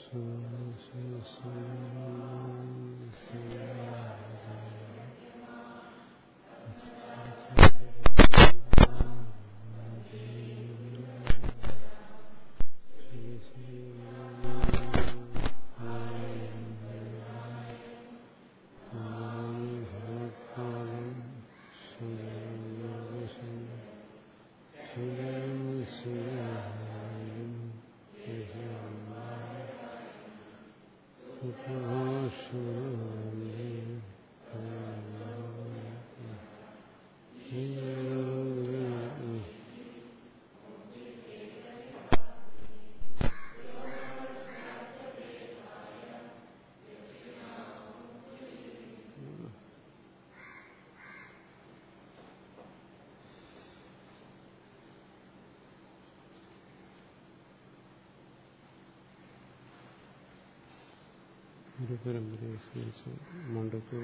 ഒരു പരമ്പരയെ സ്മരിച്ച് മണ്ഡപ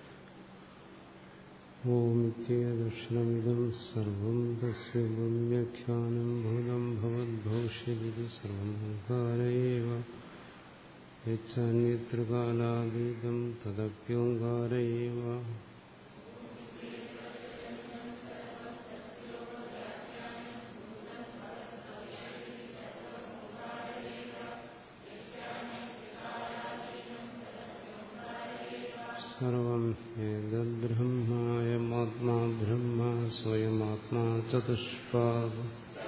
ഓമിത്യേദക്ഷിണമിതം സർവം തസ്യം വ്യാഖ്യാനം ഭൂതം ഭവദ്ഭവിഷ്യതി സർവം ഓങ്കാരയേവ യച്ഛാന്യത്രകാലാതീതം തദപ്യോങ്കാരയേവ സർവം ഏതദ്ബ്രഹ്മായമാത്മാ ബ്രഹ്മ സ്വയമാത്മാ ചതുഷ്പാദ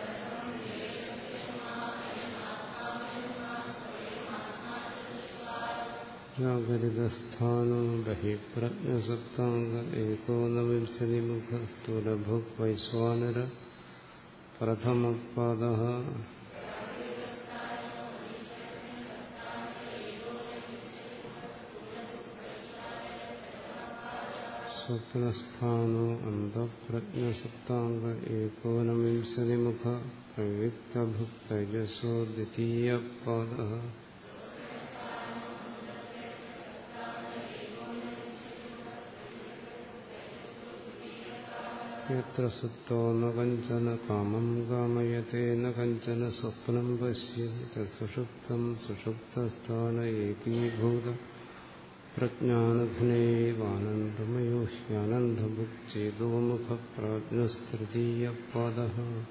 ജാഗരിതസ്ഥാനോ ബഹിപ്രജ്ഞസപ്താംഗ ഏകോനവിംശതിമുഖ സ്ഥൂലഭുക് വൈശ്വാനര പ്രഥമപാദ സ്വപ്നസ്ഥാനോ അന്തപ്രജ്ഞസപ്താംഗ ഏകോനവിംശതിമുഖ പ്രയുക്തഭുക്തജസോ ദ്വിതീയപാദ യത്ര സുപ്തോ ന കഞ്ചന കാമം കാമയത്തെ ന കഞ്ചന സ്വപ്നം പശ്യതി തത്സുഷുപ്തം സുഷുപ്തസ്ഥാന ഏകീഭൂത പ്രജ്ഞാനഘ്നേവാനന്ദമയോ ഹ്യാനന്ദമുച്ചേതോമുഖ പ്രാജ്ഞസ്തൃതീയപാദ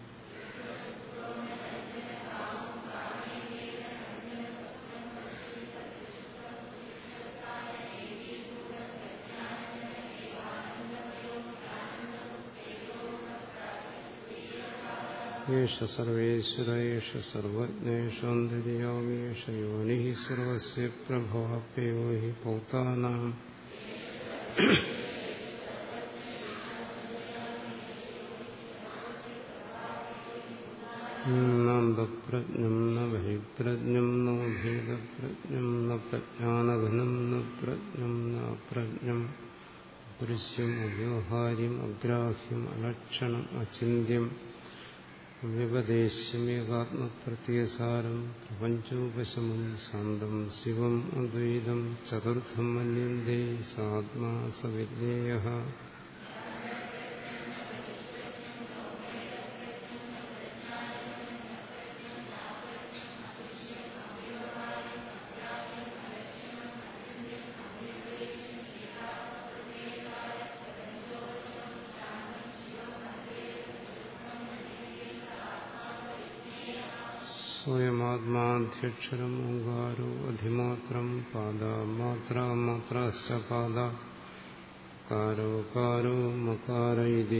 യേശ സർവേശ്വര യേശ സർവജ്ഞേഷാന്തര്യാമേഷ യോനി സർവസ്യ പ്രഭാപ്യോ ഹി ഭൂതാനാം നന്ദപ്രജ്ഞം ന ബഹിപ്രജ്ഞം നോ ഭേദപ്രജ്ഞം ന പ്രജ്ഞാനഘനം ന പ്രജ്ഞം ന അപ്രജ്ഞം പുരുഷ്യം അവ്യവഹാര്യം അഗ്രാഹ്യം അലക്ഷണം അചിന്യം വ്യപദേശമേകാത്മപ്രത്യസാരം പ്രപഞ്ചോപശമം ശാന്തം ശിവം അദ്വൈതം ചതുർത്ഥം മന്യന്തേ സാത്മാ സവിജ്ഞേയ സ്വയമാത്മാധ്യക്ഷരം ഓങ്കാരോ അധിമാത്രം പാദ മാത്ര മാത്രശ്ച പാദ കാരോ കാരോ മകാര ഇതി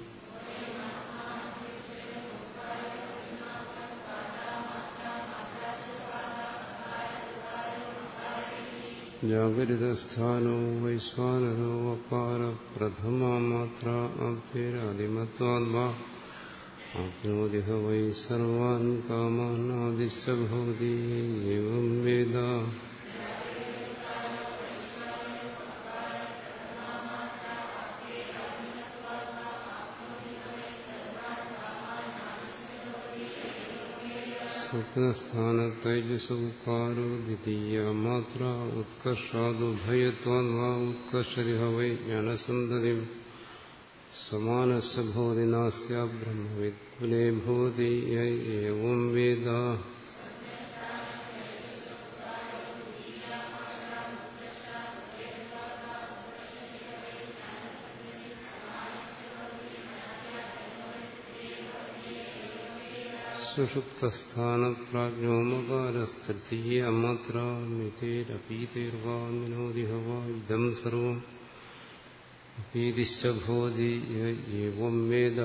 ജാഗരിതസ്ഥാനോ വൈശ്വാനരോ വകാര പ്രഥമാ മാത്ര അഭ്യരാദിമത്വാദ്വാ ആപ്നോതി വൈ സർവാൻ കാമാനാദിശ്ച ഭവതി ഏവം വേദ സ്വപ്നസ്ഥാനത്തൈജസുകാരോ ദ്വിതീയ മാത്ര ഉത്കർഷാദുഭയത്വാൻ വാ ഉത്കർഷരിഹ വൈ ജ്ഞാനസന്തതിം സമാനസ് ഭവതി നാസ്യ ബ്രഹ്മവിദ്കുലേ ഭവതി ഏവം വേദ സുഷുപ്തസ്ഥാനപ്രാജ്ഞോമകാരസ്ഥിതി അമാത്ര മിതേരപീതേർവാ വിനോദിഹ വാ ഇതം സർവം അപീതിശ്ച ഭവതി ഏവം വേദ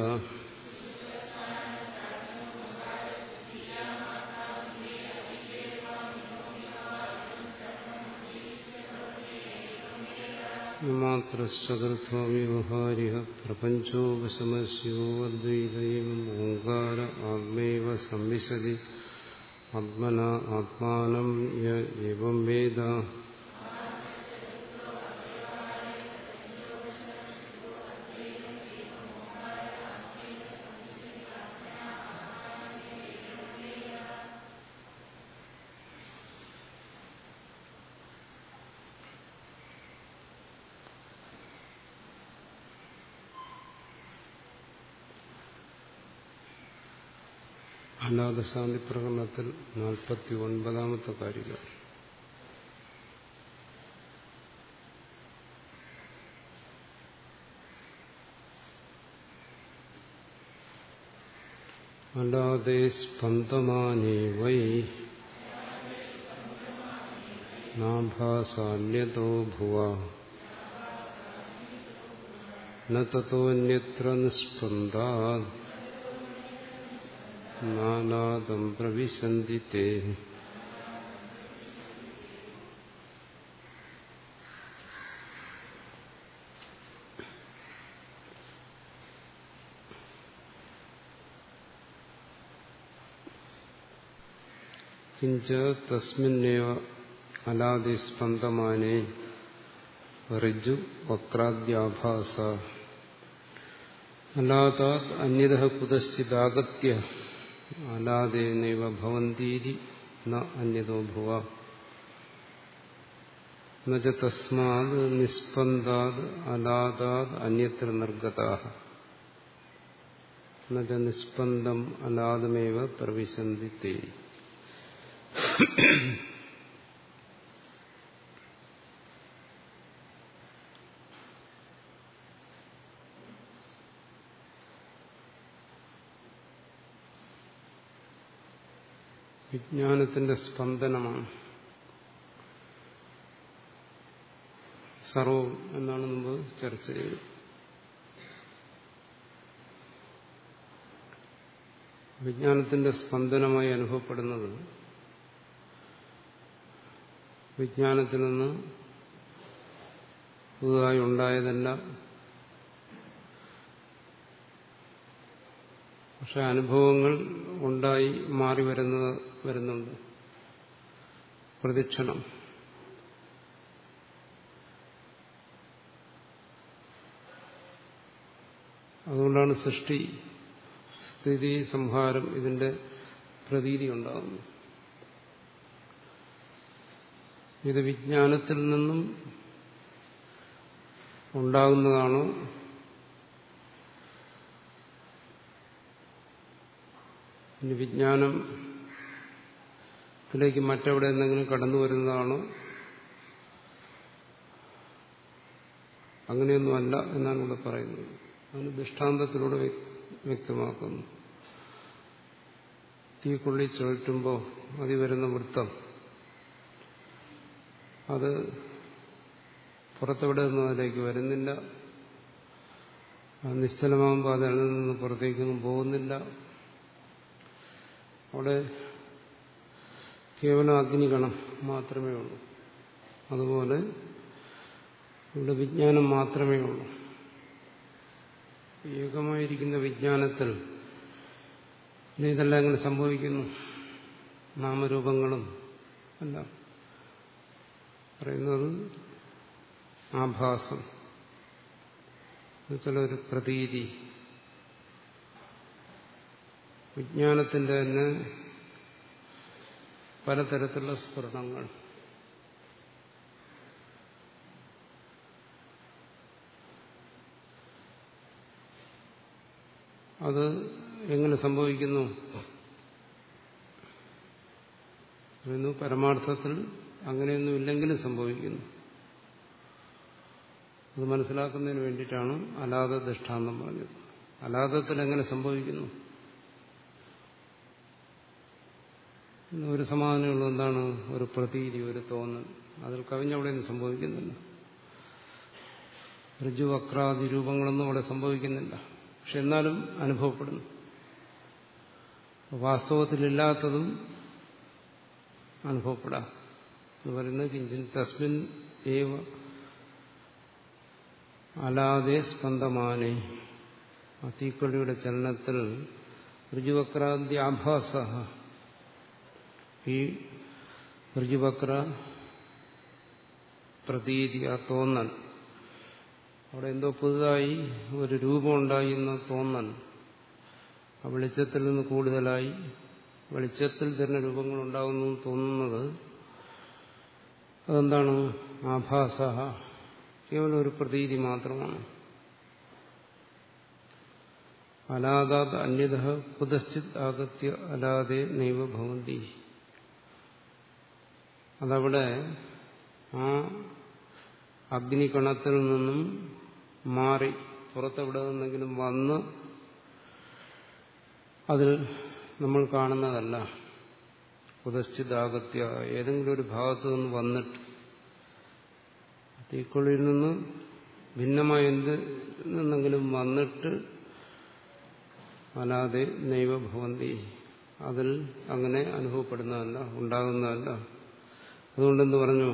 മാത്രശ്ചതുർത്ഥോ വ്യവഹാരിക പ്രപഞ്ചോപശമസ്യോ അദ്വൈതം ഓങ്കാര ആത്മൈവ സംവിശതി ആത്മന ആത്മാനം യം വേദ അനാഥശാന്തി പ്രകടനത്തിൽ നാൽപ്പത്തി ഒൻപതാമത്തെ കാര്യം അലാതെ സ്പന്ദമാനേ വൈ നാഭാസാന്യതോ ഭുവ നതോന്യത്ര നിസ്പന്ദാത് നാനാദം പ്രവിശന്തി തേ കിഞ്ച തസ്മിന്നേവ അലാദിസ്പന്ദമാനേ ഋജു വക്രാദ്യാഭാസ അലാതാത് അന്യത കുതശ്ചിദാഗത്യ അലാദേനൈവ ഭവന്തീതി ന അന്യതോ ഭുവ എന്നുവെച്ച തസ്മാത് നിസ്പന്ദാത് അലാദാത് അന്യത്ര നിർഗതാ എന്നുവെച്ച നിസ്പന്ദം അലാദമേവ പ്രവിശന്തി തേ വിജ്ഞാനത്തിന്റെ സ്പന്ദനമാണ് സർവം എന്നാണ് മുമ്പ് ചർച്ച ചെയ്തത് വിജ്ഞാനത്തിന്റെ സ്പന്ദനമായി അനുഭവപ്പെടുന്നത് വിജ്ഞാനത്തിൽ നിന്ന് പുതുതായി ഉണ്ടായതല്ല പക്ഷെ അനുഭവങ്ങൾ ഉണ്ടായി മാറി വരുന്നത് വരുന്നുണ്ട് പ്രതിക്ഷണം അതുകൊണ്ടാണ് സൃഷ്ടി സ്ഥിതി സംഹാരം ഇതിന്റെ പ്രതീതി ഉണ്ടാകുന്നു ഇത് വിജ്ഞാനത്തിൽ നിന്നും ഉണ്ടാകുന്നതാണോ ഇനി വിജ്ഞാനത്തിലേക്ക് മറ്റെവിടെ എന്തെങ്കിലും കടന്നു വരുന്നതാണോ അങ്ങനെയൊന്നുമല്ല എന്നാണ് ഇവിടെ പറയുന്നത് അതിന് ദൃഷ്ടാന്തത്തിലൂടെ വ്യക്തമാക്കുന്നു തീക്കൊള്ളി ചുഴറ്റുമ്പോൾ അതി വരുന്ന വൃത്തം അത് പുറത്തെവിടെ നിന്നും അതിലേക്ക് വരുന്നില്ല നിശ്ചലമാകുമ്പോൾ അത് അതിൽ നിന്ന് പുറത്തേക്കൊന്നും പോകുന്നില്ല അവിടെ കേവലം അഗ്നികണം മാത്രമേ ഉള്ളൂ അതുപോലെ ഇവിടെ വിജ്ഞാനം മാത്രമേ ഉള്ളൂ ഏകമായിരിക്കുന്ന വിജ്ഞാനത്തിൽ ഇനി ഇതെല്ലാം എങ്ങനെ സംഭവിക്കുന്നു നാമരൂപങ്ങളും എല്ലാം പറയുന്നത് ആഭാസം എന്നുവെച്ചാൽ ഒരു പ്രതീതി വിജ്ഞാനത്തിന്റെ തന്നെ പലതരത്തിലുള്ള സ്ഫുരണങ്ങൾ അത് എങ്ങനെ സംഭവിക്കുന്നു പറയുന്നു പരമാർത്ഥത്തിൽ അങ്ങനെയൊന്നും ഇല്ലെങ്കിലും സംഭവിക്കുന്നു അത് മനസ്സിലാക്കുന്നതിന് വേണ്ടിയിട്ടാണ് അലാദ ദൃഷ്ടാന്തം പറഞ്ഞത് അലാദത്തിൽ എങ്ങനെ സംഭവിക്കുന്നു ഒരു സമാധാനമുള്ള എന്താണ് ഒരു പ്രതീതി ഒരു തോന്നൽ അതിൽ കവിഞ്ഞവിടെയൊന്നും സംഭവിക്കുന്നില്ല ഋജുവക്രാദി രൂപങ്ങളൊന്നും അവിടെ സംഭവിക്കുന്നില്ല പക്ഷെ എന്നാലും അനുഭവപ്പെടുന്നു വാസ്തവത്തിലില്ലാത്തതും അനുഭവപ്പെടാം എന്ന് പറയുന്നത് കിഞ്ചിൻ തസ്മിൻ ഏവ അലാതെ സ്പന്ദമാനെ ആ തീക്കൊള്ളിയുടെ ചലനത്തിൽ ഋജുവക്രാന്തി ആഭാസ ഈ ഋജുവക്ര പ്രതീതി ആ തോന്നൽ അവിടെ എന്തോ പുതുതായി ഒരു രൂപം ഉണ്ടായി എന്ന് തോന്നൽ ആ വെളിച്ചത്തിൽ നിന്ന് കൂടുതലായി വെളിച്ചത്തിൽ തന്നെ രൂപങ്ങൾ ഉണ്ടാകുന്നു തോന്നുന്നത് അതെന്താണ് ആഭാസ കേവലം ഒരു പ്രതീതി മാത്രമാണ് അലാദാത് അന്യത കുതശ്ചിത് ആഗത്യ അലാതെ നൈവ ഭവന്തി അതവിടെ ആ അഗ്നികണത്തിൽ നിന്നും മാറി പുറത്തെവിടെ നിന്നെങ്കിലും വന്ന് അതിൽ നമ്മൾ കാണുന്നതല്ല കുതശ്ചിതാഗത്യ ഏതെങ്കിലും ഒരു ഭാഗത്തു നിന്ന് വന്നിട്ട് തീക്കൊള്ളിയിൽ നിന്ന് ഭിന്നമായ എന്ത് നിന്നെങ്കിലും വന്നിട്ട് അല്ലാതെ നൈവ ഭവന്തി അതിൽ അങ്ങനെ അനുഭവപ്പെടുന്നതല്ല ഉണ്ടാകുന്നതല്ല അതുകൊണ്ടെന്ന് പറഞ്ഞു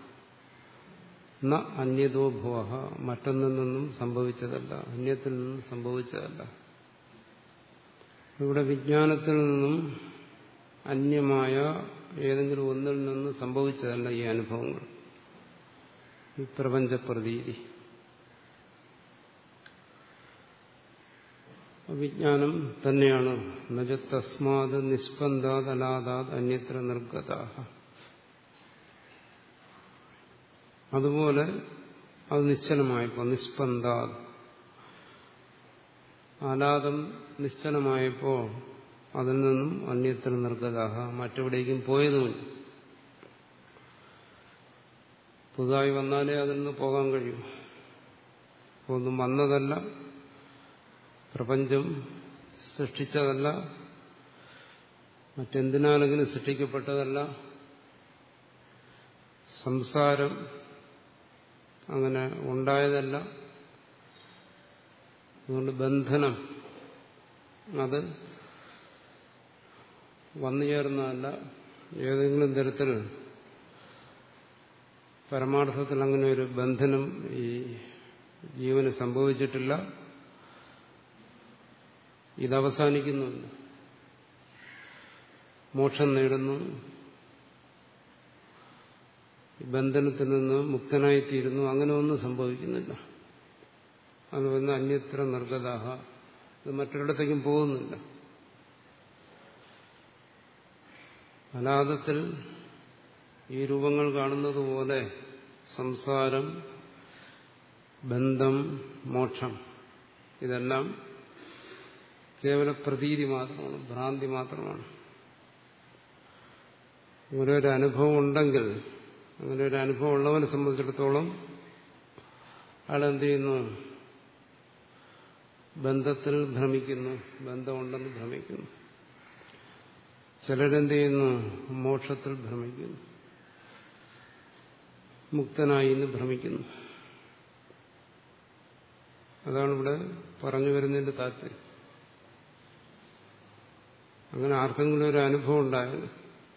ന അന്യതോ ഭവ മറ്റൊന്നിൽ നിന്നും സംഭവിച്ചതല്ല അന്യത്തിൽ നിന്നും സംഭവിച്ചതല്ല ഇവിടെ വിജ്ഞാനത്തിൽ നിന്നും അന്യമായ ഏതെങ്കിലും ഒന്നിൽ നിന്ന് സംഭവിച്ചതല്ല ഈ അനുഭവങ്ങൾ ഈ പ്രപഞ്ചപ്രതീതി വിജ്ഞാനം തന്നെയാണ് നജ തസ്മാത് നിസ്പന്ദാത് അലാദാത് അന്യത്ര നിർഗത അതുപോലെ അത് നിശ്ചലമായപ്പോ നിസ്പന്ദാത് ആലാദം നിശ്ചലമായപ്പോ അതിൽ നിന്നും അന്യത്ര നിർഗതാഹ മറ്റെവിടേക്കും പോയതുമില്ല പുതുതായി വന്നാലേ അതിൽ നിന്ന് പോകാൻ കഴിയൂ ഒന്നും വന്നതല്ല പ്രപഞ്ചം സൃഷ്ടിച്ചതല്ല മറ്റെന്തിനാലെങ്കിലും സൃഷ്ടിക്കപ്പെട്ടതല്ല സംസാരം അങ്ങനെ ഉണ്ടായതല്ല അതുകൊണ്ട് ബന്ധനം അത് വന്നു ചേർന്നതല്ല ഏതെങ്കിലും തരത്തിൽ പരമാർത്ഥത്തിൽ അങ്ങനെ ഒരു ബന്ധനം ഈ ജീവന് സംഭവിച്ചിട്ടില്ല ഇതവസാനിക്കുന്നുണ്ട് മോക്ഷം നേടുന്നു ബന്ധനത്തിൽ നിന്ന് മുക്തനായിത്തീരുന്നു അങ്ങനെ ഒന്നും സംഭവിക്കുന്നില്ല അത് വന്ന് അന്യത്ര നിർഗതാഹ ഇത് മറ്റൊരിടത്തേക്കും പോകുന്നില്ല അനാഥത്തിൽ ഈ രൂപങ്ങൾ കാണുന്നത് പോലെ സംസാരം ബന്ധം മോക്ഷം ഇതെല്ലാം കേവല പ്രതീതി മാത്രമാണ് ഭ്രാന്തി മാത്രമാണ് അങ്ങനെ ഒരു അനുഭവം ഉണ്ടെങ്കിൽ അങ്ങനെ ഒരു അനുഭവം ഉള്ളവനെ സംബന്ധിച്ചിടത്തോളം അയാൾ എന്ത് ചെയ്യുന്നു ബന്ധത്തിൽ ഭ്രമിക്കുന്നു ബന്ധമുണ്ടെന്ന് ഭ്രമിക്കുന്നു ചിലരെന്ത് ചെയ്യുന്നു മോക്ഷത്തിൽ ഭ്രമിക്കുന്നു മുക്തനായി എന്ന് ഭ്രമിക്കുന്നു അതാണ് ഇവിടെ പറഞ്ഞു വരുന്നതിന്റെ താല്പര്യം അങ്ങനെ ആർക്കെങ്കിലും ഒരു അനുഭവം ഉണ്ടായാൽ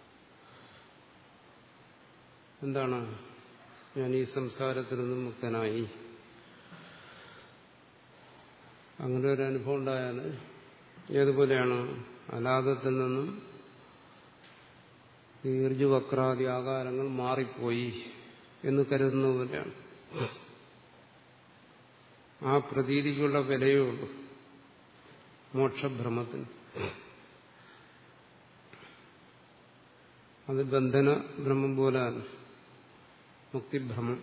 എന്താണ് ഞാൻ ഈ സംസാരത്തിൽ നിന്നും മുക്തനായി അങ്ങനെ ഒരു അനുഭവം ഉണ്ടായാൽ ഏതുപോലെയാണ് അലാദത്തിൽ നിന്നും ഈർജുവക്രാദി ആകാരങ്ങൾ മാറിപ്പോയി എന്ന് കരുതുന്ന പോലെയാണ് ആ പ്രതീതിക്കുള്ള വിലയേ ഉള്ളൂ മോക്ഷഭ്രമത്തിന് അത് ബന്ധന ഭ്രമം പോലെയാണ് മുക്തിഭ്രമം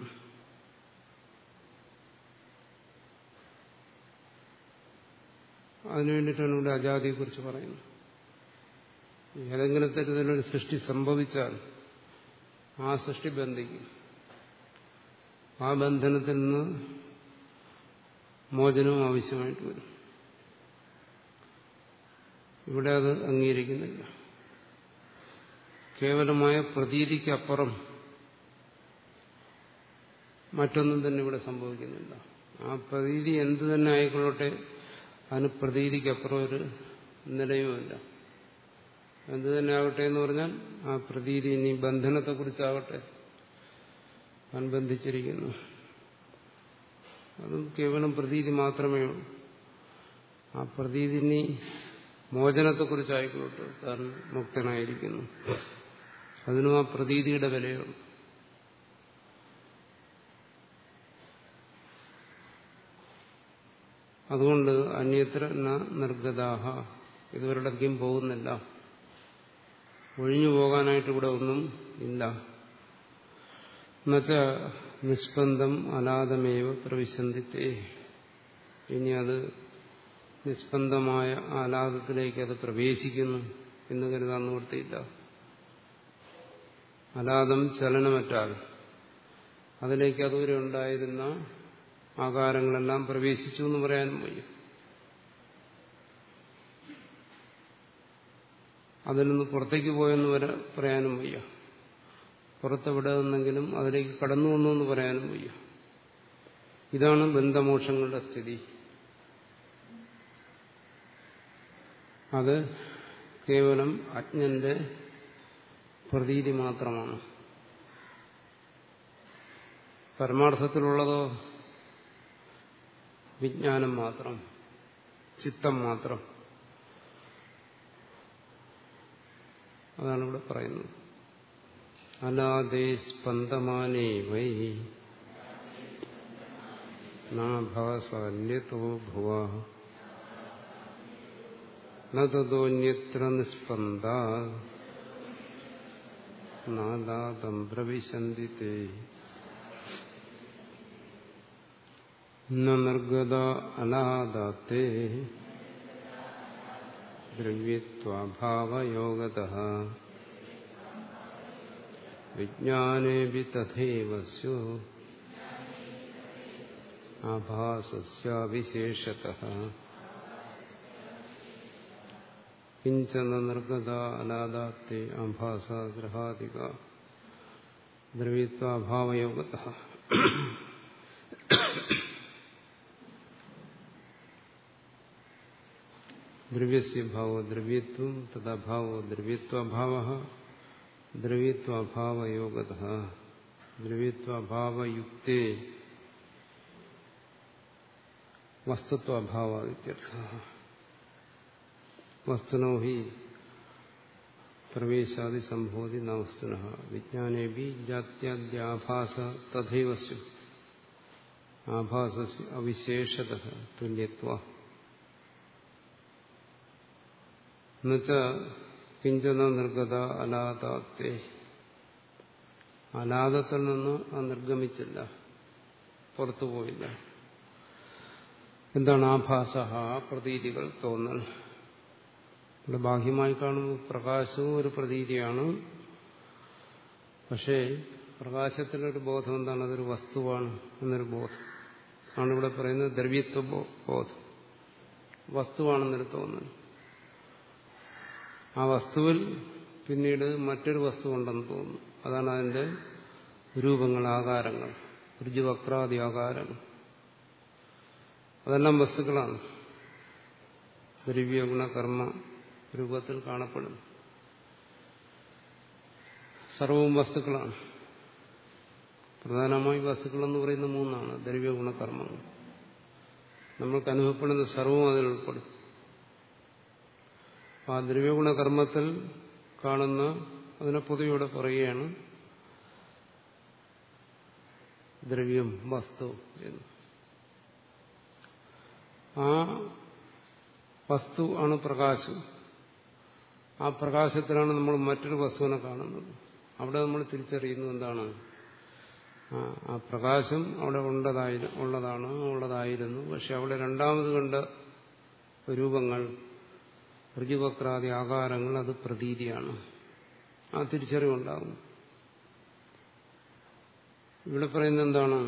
അതിനു വേണ്ടിയിട്ടാണ് ഇവിടെ അജാതിയെക്കുറിച്ച് പറയുന്നത് ഏതെങ്കിലും തരത്തിലൊരു സൃഷ്ടി സംഭവിച്ചാൽ ആ സൃഷ്ടി ബന്ധിക്കും ആ ബന്ധനത്തിൽ നിന്ന് മോചനവും ആവശ്യമായിട്ട് വരും ഇവിടെ അത് അംഗീകരിക്കുന്നില്ല കേവലമായ പ്രതീതിക്കപ്പുറം മറ്റൊന്നും തന്നെ ഇവിടെ സംഭവിക്കുന്നില്ല ആ പ്രതീതി എന്തു തന്നെ ആയിക്കൊള്ളട്ടെ അതിന് പ്രതീതിക്കപ്പുറം ഒരു നിലയുമില്ല എന്തു തന്നെ ആകട്ടെ എന്ന് പറഞ്ഞാൽ ആ പ്രതീതി ഇനി ബന്ധനത്തെക്കുറിച്ചാകട്ടെ താൻ ബന്ധിച്ചിരിക്കുന്നു അതും കേവലം പ്രതീതി മാത്രമേ ഉള്ളൂ ആ പ്രതീതി ഇനി മോചനത്തെക്കുറിച്ചായിക്കോട്ടെ താൻ മുക്തനായിരിക്കുന്നു അതിനും ആ പ്രതീതിയുടെ വിലയുള്ളൂ അതുകൊണ്ട് അന്യത്ര നിർഗതാഹ ഇതുവരിടത്തേക്കും പോകുന്നില്ല ഒഴിഞ്ഞു പോകാനായിട്ട് ഇവിടെ ഒന്നും ഇല്ല എന്നുവെച്ച നിഷ്പന്ദം അനാഥമേവ പ്രവിശന്തിത്തേ ഇനി അത് നിഷ്പന്ദമായ ആലാദത്തിലേക്ക് അത് പ്രവേശിക്കുന്നു എന്ന് കരുതാൻ നിവൃത്തിയില്ല അലാദം ചലനമറ്റാൽ അതിലേക്ക് അതുവരെ ഉണ്ടായിരുന്ന ആകാരങ്ങളെല്ലാം പ്രവേശിച്ചു എന്ന് പറയാനും വയ്യ അതിൽ നിന്ന് പുറത്തേക്ക് പോയെന്ന് വരെ പറയാനും വയ്യ പുറത്തെവിടെ നിന്നെങ്കിലും അതിലേക്ക് കടന്നു വന്നു എന്ന് പറയാനും വയ്യ ഇതാണ് ബന്ധമോക്ഷങ്ങളുടെ സ്ഥിതി അത് കേവലം അജ്ഞന്റെ പ്രതീതി മാത്രമാണ് പരമാർത്ഥത്തിലുള്ളതോ വിജ്ഞാനം മാത്രം ചിത്തം മാത്രം അതാണ് ഇവിടെ പറയുന്നത് അലാദേ സ്പന്ദമാനേ വൈ നാഭാസാന്യതോ ഭുവ നതോന്യത്ര നിസ്പന്ദ നാദാദം പ്രവിശന്തി തേ നിർഗത അനാദാത്തേ ദ്രവ്യത്വാഭാവയോഗത വിജ്ഞാനേപി തഥൈവ സ്യു ആഭാസസ്യാവിശേഷത കിഞ്ചന നിർഗത അനാദാത്തേ ആഭാസ ഗ്രഹാദിക ദ്രവ്യത്വാഭാവയോഗത ദ്രവ്യസ്യ ഭാവോ ദ്രവ്യത്വം തഥാഭാവോ ദ്രവ്യത്വഭാവ ദ്രവ്യത്വഭാവയോഗത ദ്രവ്യത്വഭാവയുക്തേ വസ്തുത്വഭാവാദിത്യർത്ഥ വസ്തുനോ ഹി പ്രവേശാദി സംഭവതി ന വസ്തുന വിജ്ഞാനേപി ജാത്യാദ്യാഭാസ തഥൈവ സ്യു ആഭാസ അവിശേഷത തുല്യത്വ എന്നുവെച്ചാൽ കിഞ്ചന നിർഗത അലാദാത്തെ അലാദത്തിൽ നിന്ന് ആ നിർഗമിച്ചില്ല പുറത്തുപോയില്ല എന്താണ് ആഭാസ പ്രതീതികൾ തോന്നൽ ഇവിടെ ബാഹ്യമായി കാണുമ്പോൾ പ്രകാശവും ഒരു പ്രതീതിയാണ് പക്ഷേ പ്രകാശത്തിനൊരു ബോധം എന്താണ് അതൊരു വസ്തുവാണ് എന്നൊരു ബോധം ആണ് ഇവിടെ പറയുന്നത് ദ്രവ്യത്വ ബോധം വസ്തുവാണെന്നൊരു തോന്നൽ ആ വസ്തുവിൽ പിന്നീട് മറ്റൊരു വസ്തു ഉണ്ടെന്ന് തോന്നുന്നു അതാണ് അതിന്റെ രൂപങ്ങൾ ആകാരങ്ങൾ ഋജുവക്രാദി ആകാരങ്ങൾ അതെല്ലാം വസ്തുക്കളാണ് ദ്രവ്യഗുണ കർമ്മ രൂപത്തിൽ കാണപ്പെടുന്നു സർവവും വസ്തുക്കളാണ് പ്രധാനമായി വസ്തുക്കളെന്ന് പറയുന്ന മൂന്നാണ് ദ്രവ്യഗുണ കർമ്മങ്ങൾ നമ്മൾക്ക് അനുഭവപ്പെടുന്ന സർവവും അതിൽ ഉൾപ്പെടും ആ ദ്രവ്യഗുണ കർമ്മത്തിൽ കാണുന്ന അതിനെ പൊതുവെ പറയുകയാണ് ദ്രവ്യം വസ്തു എന്ന് ആ വസ്തു ആണ് പ്രകാശം ആ പ്രകാശത്തിലാണ് നമ്മൾ മറ്റൊരു വസ്തുവിനെ കാണുന്നത് അവിടെ നമ്മൾ തിരിച്ചറിയുന്നത് എന്താണ് ആ പ്രകാശം അവിടെ ഉള്ളതായി ഉള്ളതാണ് ഉള്ളതായിരുന്നു പക്ഷെ അവിടെ രണ്ടാമത് കണ്ട രൂപങ്ങൾ ഋജുവക്രാദി ആകാരങ്ങൾ അത് പ്രതീതിയാണ് ആ തിരിച്ചറിവുണ്ടാകും ഇവിടെ പറയുന്നത് എന്താണ്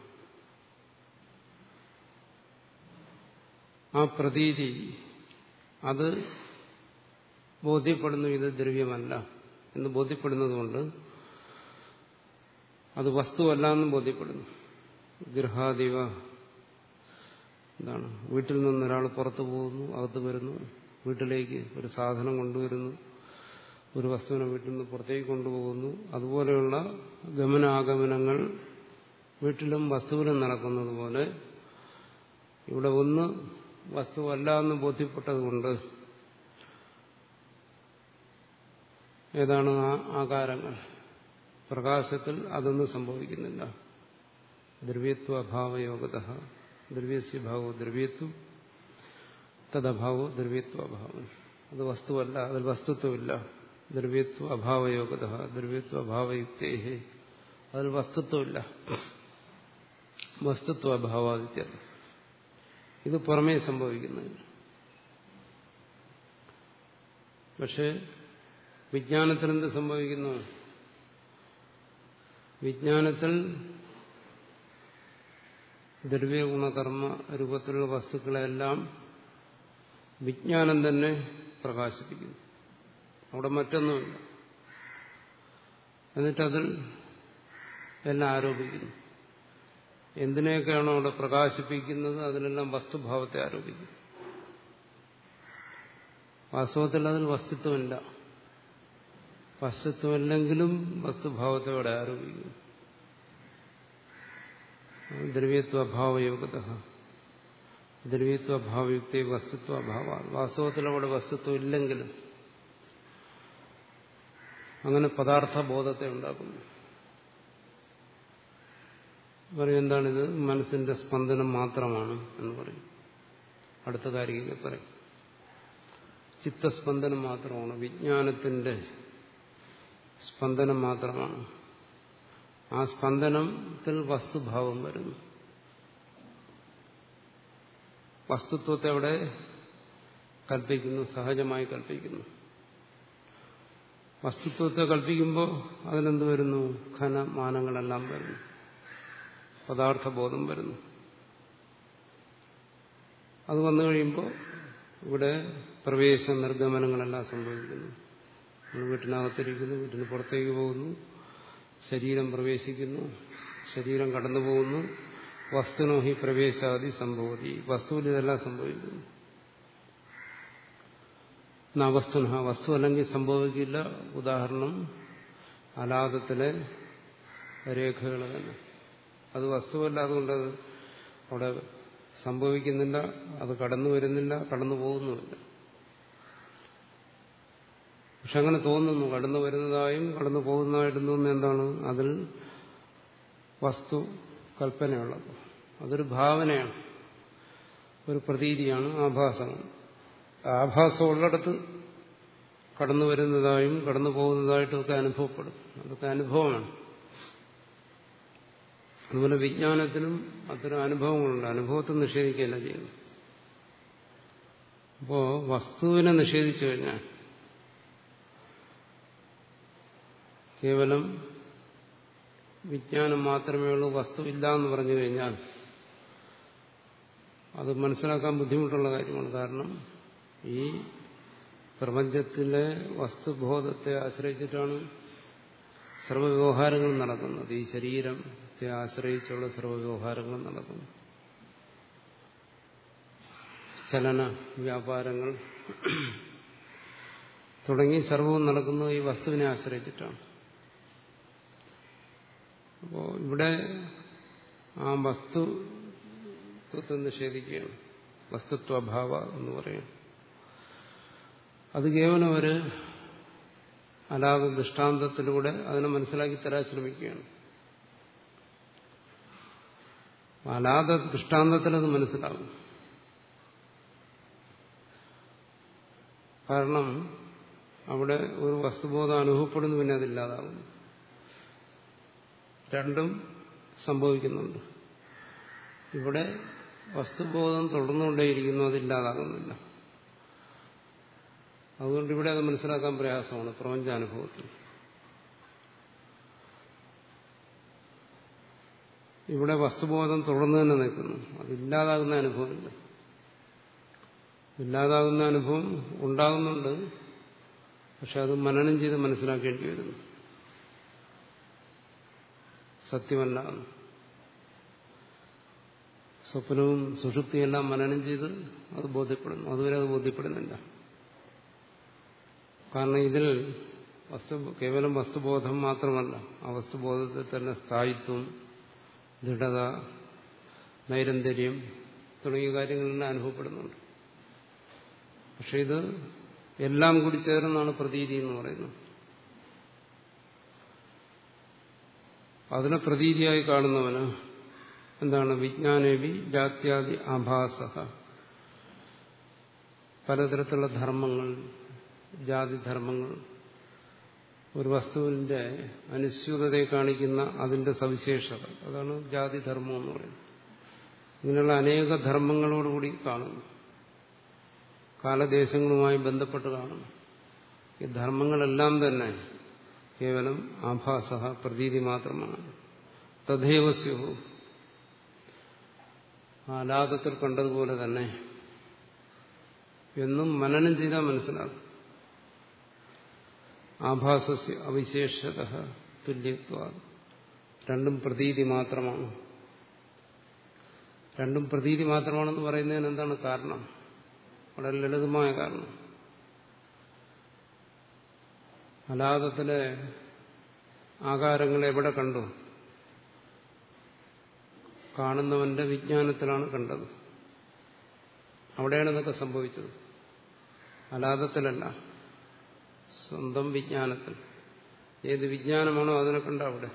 ആ പ്രതീതി അത് ബോധ്യപ്പെടുന്നു ഇത് ദ്രവ്യമല്ല എന്ന് ബോധ്യപ്പെടുന്നതുകൊണ്ട് അത് വസ്തുവല്ല എന്നും ബോധ്യപ്പെടുന്നു ഗൃഹാദിവ എന്താണ് വീട്ടിൽ നിന്ന് ഒരാൾ പുറത്തു പോകുന്നു അകത്ത് വരുന്നു വീട്ടിലേക്ക് ഒരു സാധനം കൊണ്ടുവരുന്നു ഒരു വസ്തുവിനെ വീട്ടിൽ നിന്ന് പുറത്തേക്ക് കൊണ്ടുപോകുന്നു അതുപോലെയുള്ള ഗമനാഗമനങ്ങൾ വീട്ടിലും വസ്തുവിലും നടക്കുന്നത് പോലെ ഇവിടെ ഒന്ന് വസ്തുവല്ല എന്ന് ബോധ്യപ്പെട്ടതുകൊണ്ട് ഏതാണ് ആ ആകാരങ്ങൾ പ്രകാശത്തിൽ അതൊന്നും സംഭവിക്കുന്നില്ല ദ്രവ്യത്വ അഭാവയോഗത ദ്രവ്യസ്യ ഭാവോ ദ്രവ്യത്വം തദഭാവോ ദ്രവ്യത്വ അഭാവം അത് വസ്തുവല്ല അതിൽ വസ്തുത്വമില്ല ദ്രവ്യത്വ അഭാവയോഗത ദ്രവ്യത്വ അഭാവയുക്തേ അതിൽ വസ്തുത്വമില്ല വസ്തുത്വ അഭാവാദിത്യ ഇത് പുറമേ സംഭവിക്കുന്നതിന് പക്ഷെ വിജ്ഞാനത്തിൽ എന്ത് സംഭവിക്കുന്നു വിജ്ഞാനത്തിൽ ദ്രവ്യഗുണകർമ്മ രൂപത്തിലുള്ള വസ്തുക്കളെല്ലാം വിജ്ഞാനം തന്നെ പ്രകാശിപ്പിക്കുന്നു അവിടെ മറ്റൊന്നുമില്ല എന്നിട്ടതിൽ എല്ലാം ആരോപിക്കുന്നു എന്തിനെയൊക്കെയാണോ അവിടെ പ്രകാശിപ്പിക്കുന്നത് അതിലെല്ലാം വസ്തുഭാവത്തെ ആരോപിക്കുന്നു വാസ്തവത്തിൽ അതിൽ വസ്തുത്വമില്ല വസ്തുത്വമില്ലെങ്കിലും വസ്തുഭാവത്തെ അവിടെ ആരോപിക്കുന്നു ദ്രവ്യത്വഭാവയോഗത ദ്രവ്യത്വഭാവയുക്തി വസ്തുത്വഭാവ വാസ്തവത്തിൽ അവിടെ വസ്തുത്വം ഇല്ലെങ്കിലും അങ്ങനെ പദാർത്ഥ ബോധത്തെ ഉണ്ടാക്കുന്നു പറയും എന്താണിത് മനസ്സിന്റെ സ്പന്ദനം മാത്രമാണ് എന്ന് പറയും അടുത്ത കാര്യം പറയും ചിത്തസ്പന്ദനം മാത്രമാണ് വിജ്ഞാനത്തിന്റെ സ്പന്ദനം മാത്രമാണ് ആ സ്പന്ദനത്തിൽ വസ്തുഭാവം വരുന്നു വസ്തുത്വത്തെ അവിടെ കൽപ്പിക്കുന്നു സഹജമായി കൽപ്പിക്കുന്നു വസ്തുത്വത്തെ കൽപ്പിക്കുമ്പോൾ അതിലെന്ത് വരുന്നു ഘനമാനങ്ങളെല്ലാം വരുന്നു പദാർത്ഥബോധം വരുന്നു അത് വന്നു കഴിയുമ്പോൾ ഇവിടെ പ്രവേശ നിർഗമനങ്ങളെല്ലാം സംഭവിക്കുന്നു നമ്മൾ വീട്ടിനകത്തിരിക്കുന്നു വീട്ടിന് പുറത്തേക്ക് പോകുന്നു ശരീരം പ്രവേശിക്കുന്നു ശരീരം കടന്നു പോകുന്നു വസ്തുനോ ഹി പ്രവേശാദി സംഭവതി വസ്തുവിൽ ഇതെല്ലാം സംഭവിക്കുന്നു വസ്തുന വസ്തു അല്ലെങ്കിൽ സംഭവിക്കില്ല ഉദാഹരണം അലാദത്തിലെ രേഖകൾ തന്നെ അത് വസ്തുവല്ല അതുകൊണ്ട് അത് അവിടെ സംഭവിക്കുന്നില്ല അത് കടന്നു വരുന്നില്ല കടന്നു പോകുന്നുമില്ല പക്ഷെ അങ്ങനെ തോന്നുന്നു കടന്നു വരുന്നതായും കടന്നു പോകുന്നതായിട്ടും തോന്നുന്നത് എന്താണ് അതിൽ വസ്തു കൽപ്പനയുള്ളത് അതൊരു ഭാവനയാണ് ഒരു പ്രതീതിയാണ് ആഭാസമാണ് ആഭാസം ഉള്ളിടത്ത് കടന്നു വരുന്നതായും കടന്നു പോകുന്നതായിട്ടും ഒക്കെ അനുഭവപ്പെടും അതൊക്കെ അനുഭവമാണ് അതുപോലെ വിജ്ഞാനത്തിനും അത്തരം അനുഭവങ്ങളുണ്ട് അനുഭവത്തെ നിഷേധിക്കുകയല്ല ചെയ്യുന്നു അപ്പോ വസ്തുവിനെ നിഷേധിച്ചു കഴിഞ്ഞാൽ കേവലം വിജ്ഞാനം മാത്രമേ ഉള്ളൂ വസ്തു ഇല്ല എന്ന് പറഞ്ഞു കഴിഞ്ഞാൽ അത് മനസ്സിലാക്കാൻ ബുദ്ധിമുട്ടുള്ള കാര്യമാണ് കാരണം ഈ പ്രപഞ്ചത്തിലെ വസ്തുബോധത്തെ ആശ്രയിച്ചിട്ടാണ് സർവ്വവ്യവഹാരങ്ങളും നടക്കുന്നത് ഈ ശരീരത്തെ ആശ്രയിച്ചുള്ള സർവ്വവ്യവഹാരങ്ങളും നടക്കുന്നു ചലന വ്യാപാരങ്ങൾ തുടങ്ങി സർവവും നടക്കുന്നത് ഈ വസ്തുവിനെ ആശ്രയിച്ചിട്ടാണ് അപ്പോൾ ഇവിടെ ആ വസ്തുത്വത്തെ നിഷേധിക്കുകയാണ് വസ്തുത്വഭാവ എന്ന് പറയുന്നത് അത് കേവലം ഒരു അലാത ദൃഷ്ടാന്തത്തിലൂടെ അതിനെ മനസ്സിലാക്കി തരാൻ ശ്രമിക്കുകയാണ് അലാത ദൃഷ്ടാന്തത്തിലത് മനസ്സിലാകും കാരണം അവിടെ ഒരു വസ്തുബോധം അനുഭവപ്പെടുന്നു പിന്നെ അതില്ലാതാകുന്നു രണ്ടും സംഭവിക്കുന്നുണ്ട് ഇവിടെ വസ്തുബോധം തുടർന്നുകൊണ്ടേയിരിക്കുന്നു അതില്ലാതാകുന്നില്ല അതുകൊണ്ട് ഇവിടെ അത് മനസ്സിലാക്കാൻ പ്രയാസമാണ് പ്രപഞ്ചാനുഭവത്തിൽ ഇവിടെ വസ്തുബോധം തുടർന്നു തന്നെ നിൽക്കുന്നു അതില്ലാതാകുന്ന അനുഭവമില്ല ഇല്ലാതാകുന്ന അനുഭവം ഉണ്ടാകുന്നുണ്ട് പക്ഷെ അത് മനനം ചെയ്ത് മനസ്സിലാക്കേണ്ടി വരുന്നു സത്യമല്ല എന്ന്. സ്വപ്നവും സുഷുപ്തിയെല്ലാം മനനം ചെയ്ത് അത് ബോധ്യപ്പെടുന്നു അതുവരെ അത് ബോധ്യപ്പെടുന്നില്ല കാരണം ഇതിൽ വസ്തു കേവലം വസ്തുബോധം മാത്രമല്ല ആ വസ്തുബോധത്തിൽ തന്നെ സ്ഥായിത്വം ദൃഢത നൈരന്തര്യം തുടങ്ങിയ കാര്യങ്ങളെല്ലാം അനുഭവപ്പെടുന്നുണ്ട് പക്ഷെ ഇത് എല്ലാം കൂടി ചേർന്നാണ് പ്രതീതി എന്ന് പറയുന്നത് അതിനെ പ്രതീതിയായി കാണുന്നവന് എന്താണ് വിജ്ഞാനേവി ജാത്യാദി ആഭാസ പലതരത്തിലുള്ള ധർമ്മങ്ങൾ ജാതിധർമ്മങ്ങൾ ഒരു വസ്തുവിന്റെ അനുസ്യൂതതയെ കാണിക്കുന്ന അതിന്റെ സവിശേഷത അതാണ് ജാതിധർമ്മം എന്ന് പറയുന്നത് ഇങ്ങനെയുള്ള അനേക ധർമ്മങ്ങളോടുകൂടി കാണുന്നു കാലദേശങ്ങളുമായി ബന്ധപ്പെട്ട് കാണുന്നു ഈ ധർമ്മങ്ങളെല്ലാം തന്നെ കേവലം ആഭാസ പ്രതീതി മാത്രമാണ് തഥൈവസ്യു ആലാദത്തിൽ കണ്ടതുപോലെ തന്നെ എന്നും മനനം ചെയ്താൽ മനസ്സിലാകും ആഭാസസ്യ അവിശേഷത തുല്യത്വ രണ്ടും പ്രതീതി മാത്രമാണ് രണ്ടും പ്രതീതി മാത്രമാണെന്ന് പറയുന്നതിന് എന്താണ് കാരണം വളരെ ലളിതമായ കാരണം അലാദത്തിലെ ആകാരങ്ങൾ എവിടെ കണ്ടു കാണുന്നവന്റെ വിജ്ഞാനത്തിലാണ് കണ്ടത് അവിടെയാണ് ഇതൊക്കെ സംഭവിച്ചത് അലാദത്തിലല്ല സ്വന്തം വിജ്ഞാനത്തിൽ ഏത് വിജ്ഞാനമാണോ അതിനെ കണ്ട അവിടെ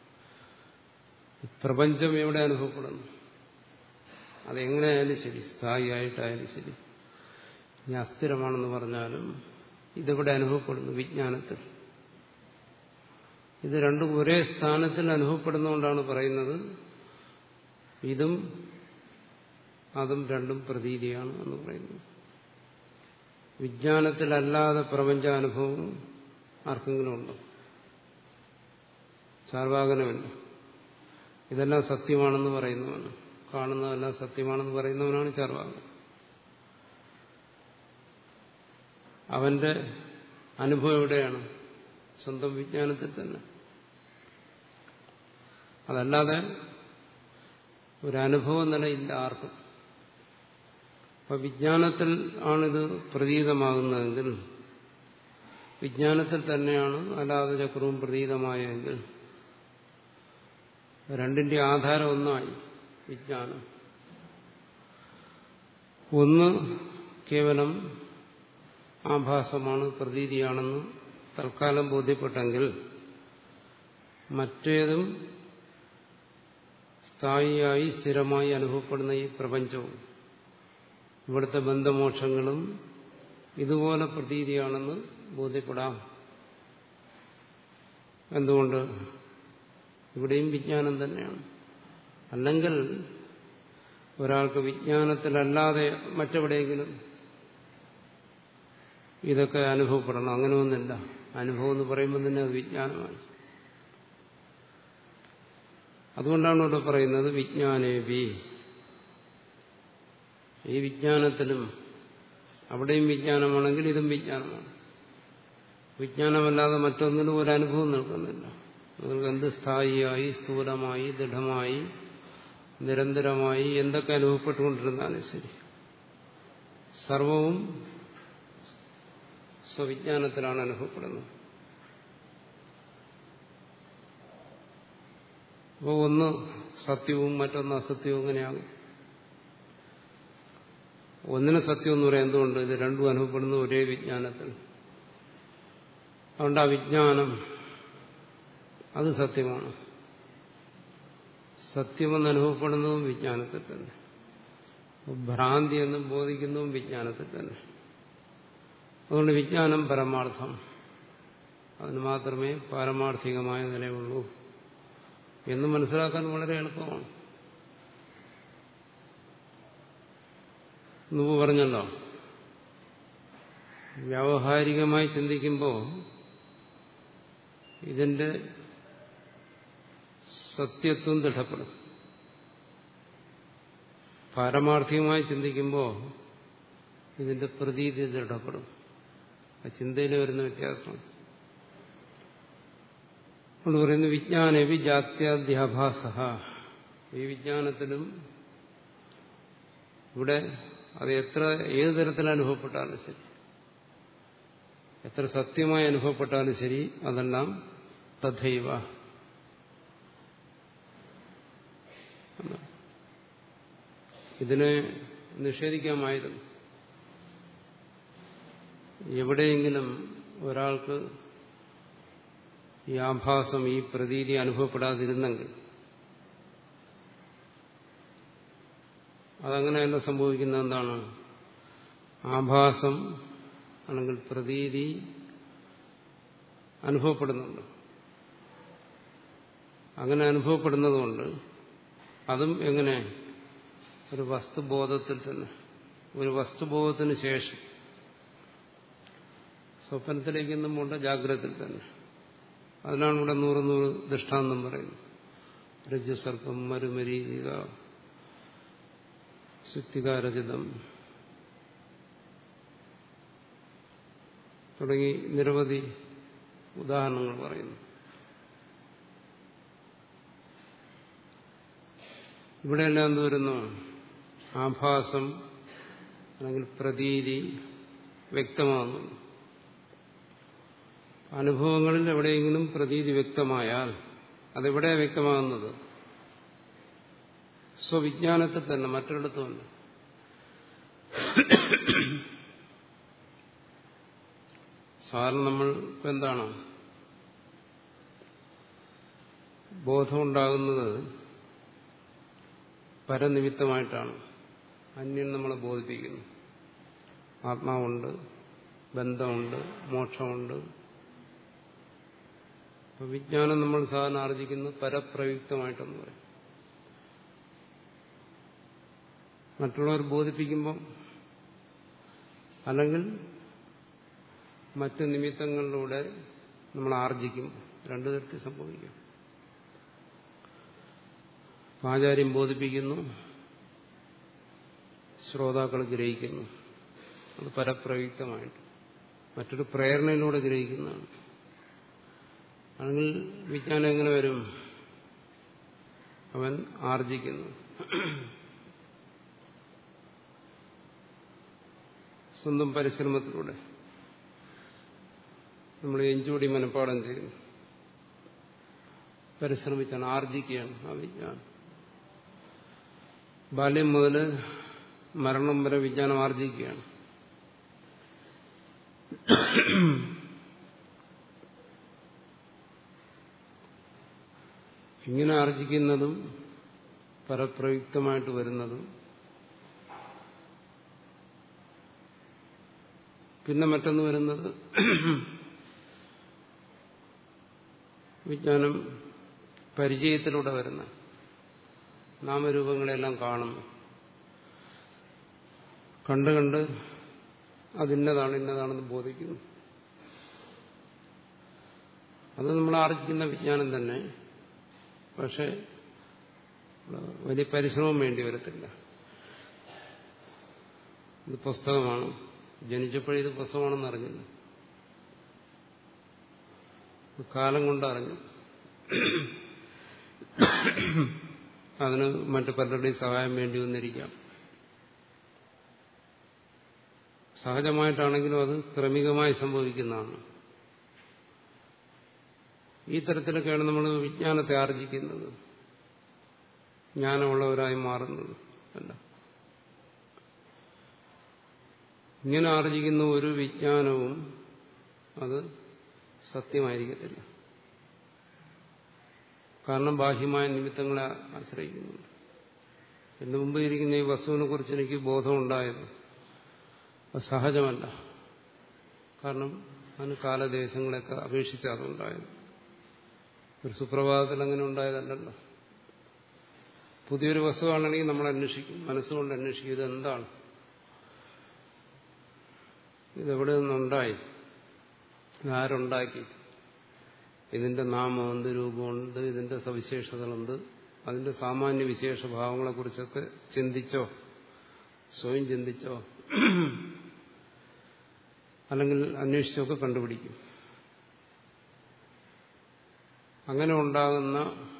പ്രപഞ്ചം എവിടെ അനുഭവപ്പെടുന്നു അതെങ്ങനെയായാലും ശരി സ്ഥായിയായിട്ടായാലും ശരി ഇനി അസ്ഥിരമാണെന്ന് പറഞ്ഞാലും ഇതെവിടെ അനുഭവപ്പെടുന്നു വിജ്ഞാനത്തിൽ ഇത് രണ്ടും ഒരേ സ്ഥാനത്തിൽ അനുഭവപ്പെടുന്നതുകൊണ്ടാണ് പറയുന്നത് ഇതും അതും രണ്ടും പ്രതീതിയാണ് എന്ന് പറയുന്നത് വിജ്ഞാനത്തിലല്ലാതെ പ്രപഞ്ചാനുഭവം ആർക്കെങ്കിലും ഉണ്ടോ ചാർവാകനമല്ല ഇതെല്ലാം സത്യമാണെന്ന് പറയുന്നവന് കാണുന്നതെല്ലാം സത്യമാണെന്ന് പറയുന്നവനാണ് ചാർവാകൻ അവന്റെ അനുഭവം എവിടെയാണ് സ്വന്തം വിജ്ഞാനത്തിൽ തന്നെ അതല്ലാതെ ഒരനുഭവം നിലയില്ല ആർക്കും അപ്പൊ വിജ്ഞാനത്തിൽ ആണിത് പ്രതീതമാകുന്നതെങ്കിൽ വിജ്ഞാനത്തിൽ തന്നെയാണ് അല്ലാതെ ചക്രവും പ്രതീതമായെങ്കിൽ രണ്ടിന്റെ ആധാരം ഒന്നായി വിജ്ഞാനം ഒന്ന് കേവലം ആഭാസമാണ് പ്രതീതിയാണെന്ന് തൽക്കാലം ബോധ്യപ്പെട്ടെങ്കിൽ മറ്റേതും സ്ഥായിയായി സ്ഥിരമായി അനുഭവപ്പെടുന്ന ഈ പ്രപഞ്ചവും ഇവിടുത്തെ ബന്ധമോക്ഷങ്ങളും ഇതുപോലെ പ്രതീതിയാണെന്ന് ബോധ്യപ്പെടാം എന്തുകൊണ്ട് ഇവിടെയും വിജ്ഞാനം തന്നെയാണ് അല്ലെങ്കിൽ ഒരാൾക്ക് വിജ്ഞാനത്തിലല്ലാതെ മറ്റെവിടെയെങ്കിലും ഇതൊക്കെ അനുഭവപ്പെടണം അങ്ങനെ ഒന്നില്ല അനുഭവം എന്ന് പറയുമ്പോൾ തന്നെ അത് വിജ്ഞാനമായി അതുകൊണ്ടാണ് ഇവിടെ പറയുന്നത് വിജ്ഞാനേബി ഈ വിജ്ഞാനത്തിലും അവിടെയും വിജ്ഞാനമാണെങ്കിൽ ഇതും വിജ്ഞാനമാണ് വിജ്ഞാനമല്ലാതെ മറ്റൊന്നിനും ഒരു അനുഭവം നിൽക്കുന്നില്ല നിങ്ങൾക്ക് എന്ത് സ്ഥായിയായി സ്ഥൂലമായി ദൃഢമായി നിരന്തരമായി എന്തൊക്കെ അനുഭവപ്പെട്ടുകൊണ്ടിരുന്നാലും ശരി സർവവും സ്വവിജ്ഞാനത്തിലാണ് അനുഭവപ്പെടുന്നത് അപ്പോൾ ഒന്ന് സത്യവും മറ്റൊന്ന് അസത്യവും എങ്ങനെയാകും ഒന്നിന് സത്യം എന്ന് പറയാൻ എന്തുകൊണ്ട് ഇത് രണ്ടും അനുഭവപ്പെടുന്ന ഒരേ വിജ്ഞാനത്തിൽ അതുകൊണ്ട് ആ വിജ്ഞാനം അത് സത്യമാണ് സത്യമെന്ന് അനുഭവപ്പെടുന്നതും വിജ്ഞാനത്തിൽ തന്നെ ഭ്രാന്തി എന്നും ബോധിക്കുന്നതും വിജ്ഞാനത്തിൽ തന്നെ അതുകൊണ്ട് വിജ്ഞാനം പരമാർത്ഥം അതിന് മാത്രമേ പാരമാർത്ഥികമായ നിലയുള്ളൂ എന്ന് മനസ്സിലാക്കാൻ വളരെ എളുപ്പമാണ് മുമ്പ് പറഞ്ഞല്ലോ വ്യാവഹാരികമായി ചിന്തിക്കുമ്പോൾ ഇതിന്റെ സത്യത്വം ദൃഢപ്പെടും പാരമാർത്ഥികമായി ചിന്തിക്കുമ്പോൾ ഇതിന്റെ പ്രതീതി ദൃഢപ്പെടും ആ ചിന്തയിൽ വരുന്ന വ്യത്യാസമാണ് അതുകൊണ്ട് പറയുന്നു വിജ്ഞാനവി ജാത്യാധ്യാഭാസ ഈ വിജ്ഞാനത്തിലും ഇവിടെ അത് എത്ര ഏത് തരത്തിൽ അനുഭവപ്പെട്ടാലും ശരി എത്ര സത്യമായി അനുഭവപ്പെട്ടാലും ശരി അതെല്ലാം തഥൈവ ഇതിനെ നിഷേധിക്കാമായിരുന്നു എവിടെയെങ്കിലും ഒരാൾക്ക് ഈ ആഭാസം ഈ പ്രതീതി അനുഭവപ്പെടാതിരുന്നെങ്കിൽ അതങ്ങനെയല്ല സംഭവിക്കുന്നത് എന്താണ് ആഭാസം അല്ലെങ്കിൽ പ്രതീതി അനുഭവപ്പെടുന്നുണ്ട് അങ്ങനെ അനുഭവപ്പെടുന്നതുകൊണ്ട് അതും എങ്ങനെ ഒരു വസ്തുബോധത്തിൽ തന്നെ ഒരു വസ്തുബോധത്തിന് ശേഷം സ്വപ്നത്തിലേക്കൊന്നും പോണ്ട ജാഗ്രതയിൽ തന്നെ അതിനാണ് ഇവിടെ നൂറ് നൂറ് ദൃഷ്ടാന്തം പറയുന്നത് രജ്ജുസർപ്പം മരുമരീക ശുദ്ധികാരചിതം തുടങ്ങി നിരവധി ഉദാഹരണങ്ങൾ പറയുന്നു ഇവിടെയെല്ലാം എന്ത് വരുന്നു ആഭാസം അല്ലെങ്കിൽ പ്രതീതി വ്യക്തമാകുന്നു അനുഭവങ്ങളിൽ എവിടെയെങ്കിലും പ്രതീതി വ്യക്തമായാൽ അതെവിടെയാണ് വ്യക്തമാകുന്നത് സ്വവിജ്ഞാനത്തിൽ തന്നെ മറ്റൊരിടത്തുമല്ല സാധാരണ നമ്മൾ ഇപ്പം എന്താണ് ബോധമുണ്ടാകുന്നത് പരനിമിത്തമായിട്ടാണ് അന്യൻ നമ്മളെ ബോധിപ്പിക്കുന്നു ആത്മാവുണ്ട് ബന്ധമുണ്ട് മോക്ഷമുണ്ട് അപ്പൊ വിജ്ഞാനം നമ്മൾ സാധാരണ ആർജിക്കുന്നത് പരപ്രയുക്തമായിട്ടെന്ന് പറയും മറ്റുള്ളവർ ബോധിപ്പിക്കുമ്പം അല്ലെങ്കിൽ മറ്റ് നിമിത്തങ്ങളിലൂടെ നമ്മൾ ആർജിക്കും രണ്ടു തരത്തിൽ സംഭവിക്കും ആചാര്യം ബോധിപ്പിക്കുന്നു ശ്രോതാക്കൾ ഗ്രഹിക്കുന്നു അത് പരപ്രയുക്തമായിട്ട് മറ്റൊരു പ്രേരണയിലൂടെ ഗ്രഹിക്കുന്നതാണ് അല്ലെങ്കിൽ വിജ്ഞാനം എങ്ങനെ വരും അവൻ ആർജിക്കുന്നു സ്വന്തം പരിശ്രമത്തിലൂടെ നമ്മൾ എഞ്ചുകൂടി മനഃപ്പാടം ചെയ്യുന്നു പരിശ്രമിച്ചാണ് ആർജിക്കുകയാണ് ആ വിജ്ഞാനം ബാല്യം മുതൽ മരണം വരെ വിജ്ഞാനം ആർജിക്കുകയാണ് ഇങ്ങനെ ആർജിക്കുന്നതും പരപ്രയുക്തമായിട്ട് വരുന്നതും പിന്നെ മറ്റൊന്ന് വരുന്നത് വിജ്ഞാനം പരിചയത്തിലൂടെ വരുന്ന നാമരൂപങ്ങളെല്ലാം കാണുന്നു കണ്ട് കണ്ട് അതിന്നതാണ് ഇന്നതാണെന്ന് ബോധിക്കുന്നു അത് നമ്മൾ ആർജിക്കുന്ന വിജ്ഞാനം തന്നെ പക്ഷെ വലിയ പരിശ്രമം വേണ്ടി വരത്തില്ല ഇത് പുസ്തകമാണ് ജനിച്ചപ്പോഴേ ഇത് പുസ്തകമാണെന്ന് അറിഞ്ഞില്ല കാലം കൊണ്ട് അറിഞ്ഞു അതിന് മറ്റു പലരുടെയും സഹായം വേണ്ടി വന്നിരിക്കാം സഹജമായിട്ടാണെങ്കിലും അത് ക്രമികമായി സംഭവിക്കുന്നതാണ് ഈ തരത്തിലൊക്കെയാണ് നമ്മൾ വിജ്ഞാനത്തെ ആർജിക്കുന്നത് ജ്ഞാനമുള്ളവരായി മാറുന്നത് അല്ല ഇങ്ങനെ ആർജിക്കുന്ന ഒരു വിജ്ഞാനവും അത് സത്യമായിരിക്കത്തില്ല കാരണം ബാഹ്യമായ നിമിത്തങ്ങളെ ആശ്രയിക്കുന്നുണ്ട് എന്റെ മുമ്പ് ഇരിക്കുന്ന ഈ വസ്തുവിനെ കുറിച്ച് എനിക്ക് ബോധമുണ്ടായത് അത് സഹജമല്ല കാരണം അതിന് കാലദേശങ്ങളെയൊക്കെ അപേക്ഷിച്ച് അതുണ്ടായത് ഒരു സുപ്രഭാതത്തിൽ അങ്ങനെ ഉണ്ടായതല്ലല്ലോ പുതിയൊരു വസ്തുവാണെങ്കിൽ നമ്മൾ അന്വേഷിക്കും മനസ്സുകൊണ്ട് അന്വേഷിക്കും ഇതെന്താണ് ഇതെവിടെ നിന്നുണ്ടായി ഇതാരുണ്ടാക്കി ഇതിന്റെ നാമമുണ്ട് രൂപമുണ്ട് ഇതിന്റെ സവിശേഷതകളുണ്ട് അതിന്റെ സാമാന്യ വിശേഷ ഭാവങ്ങളെക്കുറിച്ചൊക്കെ ചിന്തിച്ചോ സ്വയം ചിന്തിച്ചോ അല്ലെങ്കിൽ അന്വേഷിച്ചൊക്കെ കണ്ടുപിടിക്കും അങ്ങനെ ഉണ്ടാകുന്ന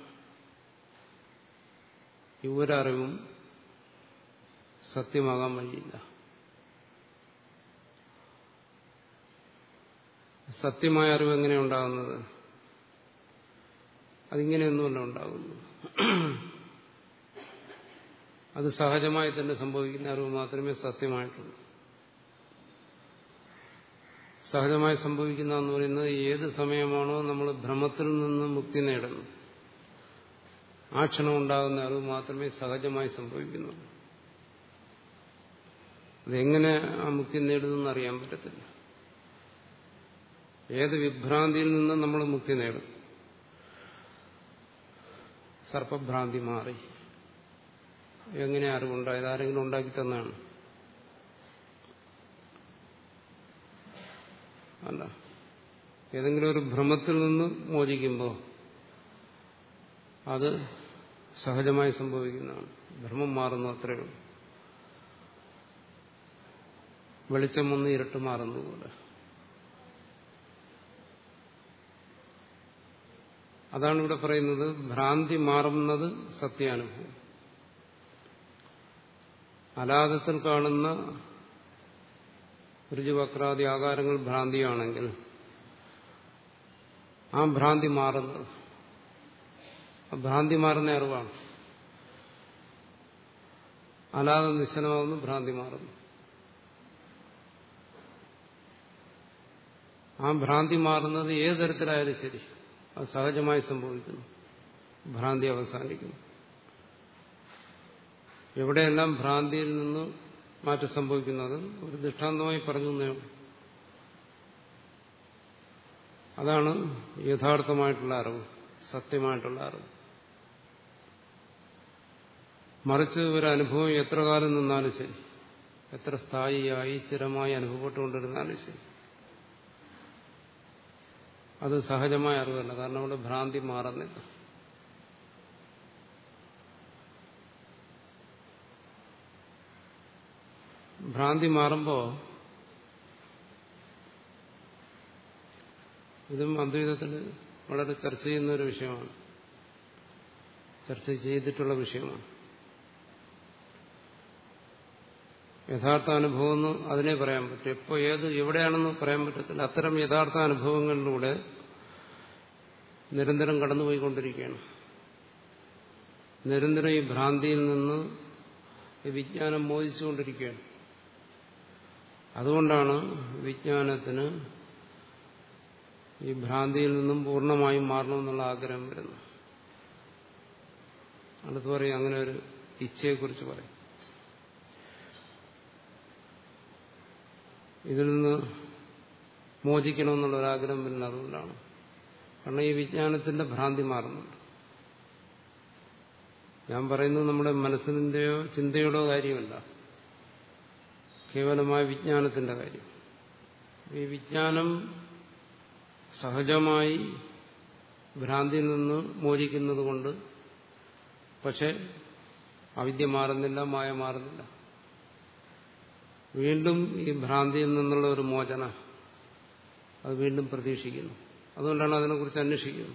ഈ ഒരറിവും സത്യമാകാൻ വഴിയില്ല സത്യമായ അറിവ് എങ്ങനെ ഉണ്ടാകുന്നത് അതിങ്ങനെയൊന്നുമല്ല ഉണ്ടാകുന്നു അത് സഹജമായി തന്നെ സംഭവിക്കുന്ന അറിവ് മാത്രമേ സത്യമായിട്ടുള്ളൂ സഹജമായി സംഭവിക്കുന്ന എന്ന് പറയുന്നത് ഏത് സമയമാണോ നമ്മൾ ഭ്രമത്തിൽ നിന്ന് മുക്തി നേടുന്നത് ആ ക്ഷണം ഉണ്ടാകുന്ന അറിവ് മാത്രമേ സഹജമായി സംഭവിക്കുന്നുള്ളൂ അതെങ്ങനെ ആ മുക്തി നേടുന്നെന്ന് അറിയാൻ പറ്റത്തില്ല ഏത് വിഭ്രാന്തിയിൽ നിന്ന് നമ്മൾ മുക്തി നേടും സർപ്പഭ്രാന്തി മാറി എങ്ങനെ അറിവുണ്ടായത് ആരെങ്കിലും ഉണ്ടാക്കി തന്നാണ് അല്ല ഏതെങ്കിലും ഒരു ഭ്രമത്തിൽ നിന്ന് മോചിക്കുമ്പോൾ അത് സഹജമായി സംഭവിക്കുന്നതാണ് ഭ്രമം മാറുന്നു അത്രയേ ഉള്ളൂ വെളിച്ചം വന്ന് ഇരട്ട് മാറുന്നതുപോലെ അതാണ് ഇവിടെ പറയുന്നത് ഭ്രാന്തി മാറുന്നത് സത്യാനുഭവം അലാദത്തിൽ കാണുന്ന രുചിവക്രാദി ആകാരങ്ങൾ ഭ്രാന്തിയാണെങ്കിൽ ആ ഭ്രാന്തി മാറുന്നത് ഭ്രാന്തി മാറുന്ന അറിവാണ് അലാതെ നിശ്ചലമാകുന്നു ഭ്രാന്തി മാറുന്നു ആ ഭ്രാന്തി മാറുന്നത് ഏത് തരത്തിലായാലും ശരി അത് സഹജമായി സംഭവിക്കുന്നു ഭ്രാന്തി അവസാനിക്കുന്നു എവിടെയെല്ലാം ഭ്രാന്തിയിൽ നിന്ന് മാറ്റം സംഭവിക്കുന്നത് ഒരു ദൃഷ്ടാന്തമായി പറഞ്ഞു എന്നേ ഉള്ളൂ അതാണ് യഥാർത്ഥമായിട്ടുള്ള അറിവ് സത്യമായിട്ടുള്ള അറിവ് മറിച്ച് ഒരു അനുഭവം എത്ര കാലം നിന്നാലും ശരി എത്ര സ്ഥായിയായി സ്ഥിരമായി അനുഭവപ്പെട്ടുകൊണ്ടിരുന്നാലും ശരി അത് സഹജമായ അറിവല്ല കാരണം അവിടെ ഭ്രാന്തി മാറുന്നില്ല ഭ്രാന്തി മാറുമ്പോൾ ഇതും അദ്വൈതത്തിൽ വളരെ ചർച്ച ചെയ്യുന്ന ഒരു വിഷയമാണ് ചർച്ച ചെയ്തിട്ടുള്ള വിഷയമാണ് യഥാർത്ഥ അനുഭവം എന്ന് അതിനെ പറയാൻ പറ്റും എപ്പോൾ ഏത് എവിടെയാണെന്ന് പറയാൻ പറ്റത്തില്ല അത്തരം യഥാർത്ഥ അനുഭവങ്ങളിലൂടെ നിരന്തരം കടന്നുപോയിക്കൊണ്ടിരിക്കുകയാണ് നിരന്തരം ഈ ഭ്രാന്തിയിൽ നിന്ന് ഈ വിജ്ഞാനം മോചിച്ചുകൊണ്ടിരിക്കുകയാണ് അതുകൊണ്ടാണ് വിജ്ഞാനത്തിന് ഈ ഭ്രാന്തിയിൽ നിന്നും പൂർണ്ണമായും മാറണമെന്നുള്ള ആഗ്രഹം വരുന്നത് അടുത്ത് പറയും അങ്ങനെ ഒരു ഇച്ഛയെക്കുറിച്ച് പറയും ഇതിൽ നിന്ന് മോചിക്കണമെന്നുള്ള ഒരാഗ്രഹം വരുന്നത് അതുകൊണ്ടാണ് കാരണം ഈ വിജ്ഞാനത്തിന്റെ ഭ്രാന്തി മാറുന്നുണ്ട് ഞാൻ പറയുന്നത് നമ്മുടെ മനസ്സിന്റെയോ ചിന്തയുടെയോ കാര്യമല്ല കേവലമായ വിജ്ഞാനത്തിന്റെ കാര്യം ഈ വിജ്ഞാനം സഹജമായി ഭ്രാന്തിയിൽ നിന്ന് മോചിക്കുന്നത് കൊണ്ട് പക്ഷെ അവിദ്യ മാറുന്നില്ല മായ മാറുന്നില്ല വീണ്ടും ഈ ഭ്രാന്തിയിൽ നിന്നുള്ള ഒരു മോചന അത് വീണ്ടും പ്രതീക്ഷിക്കുന്നു അതുകൊണ്ടാണ് അതിനെക്കുറിച്ച് അന്വേഷിക്കുന്നത്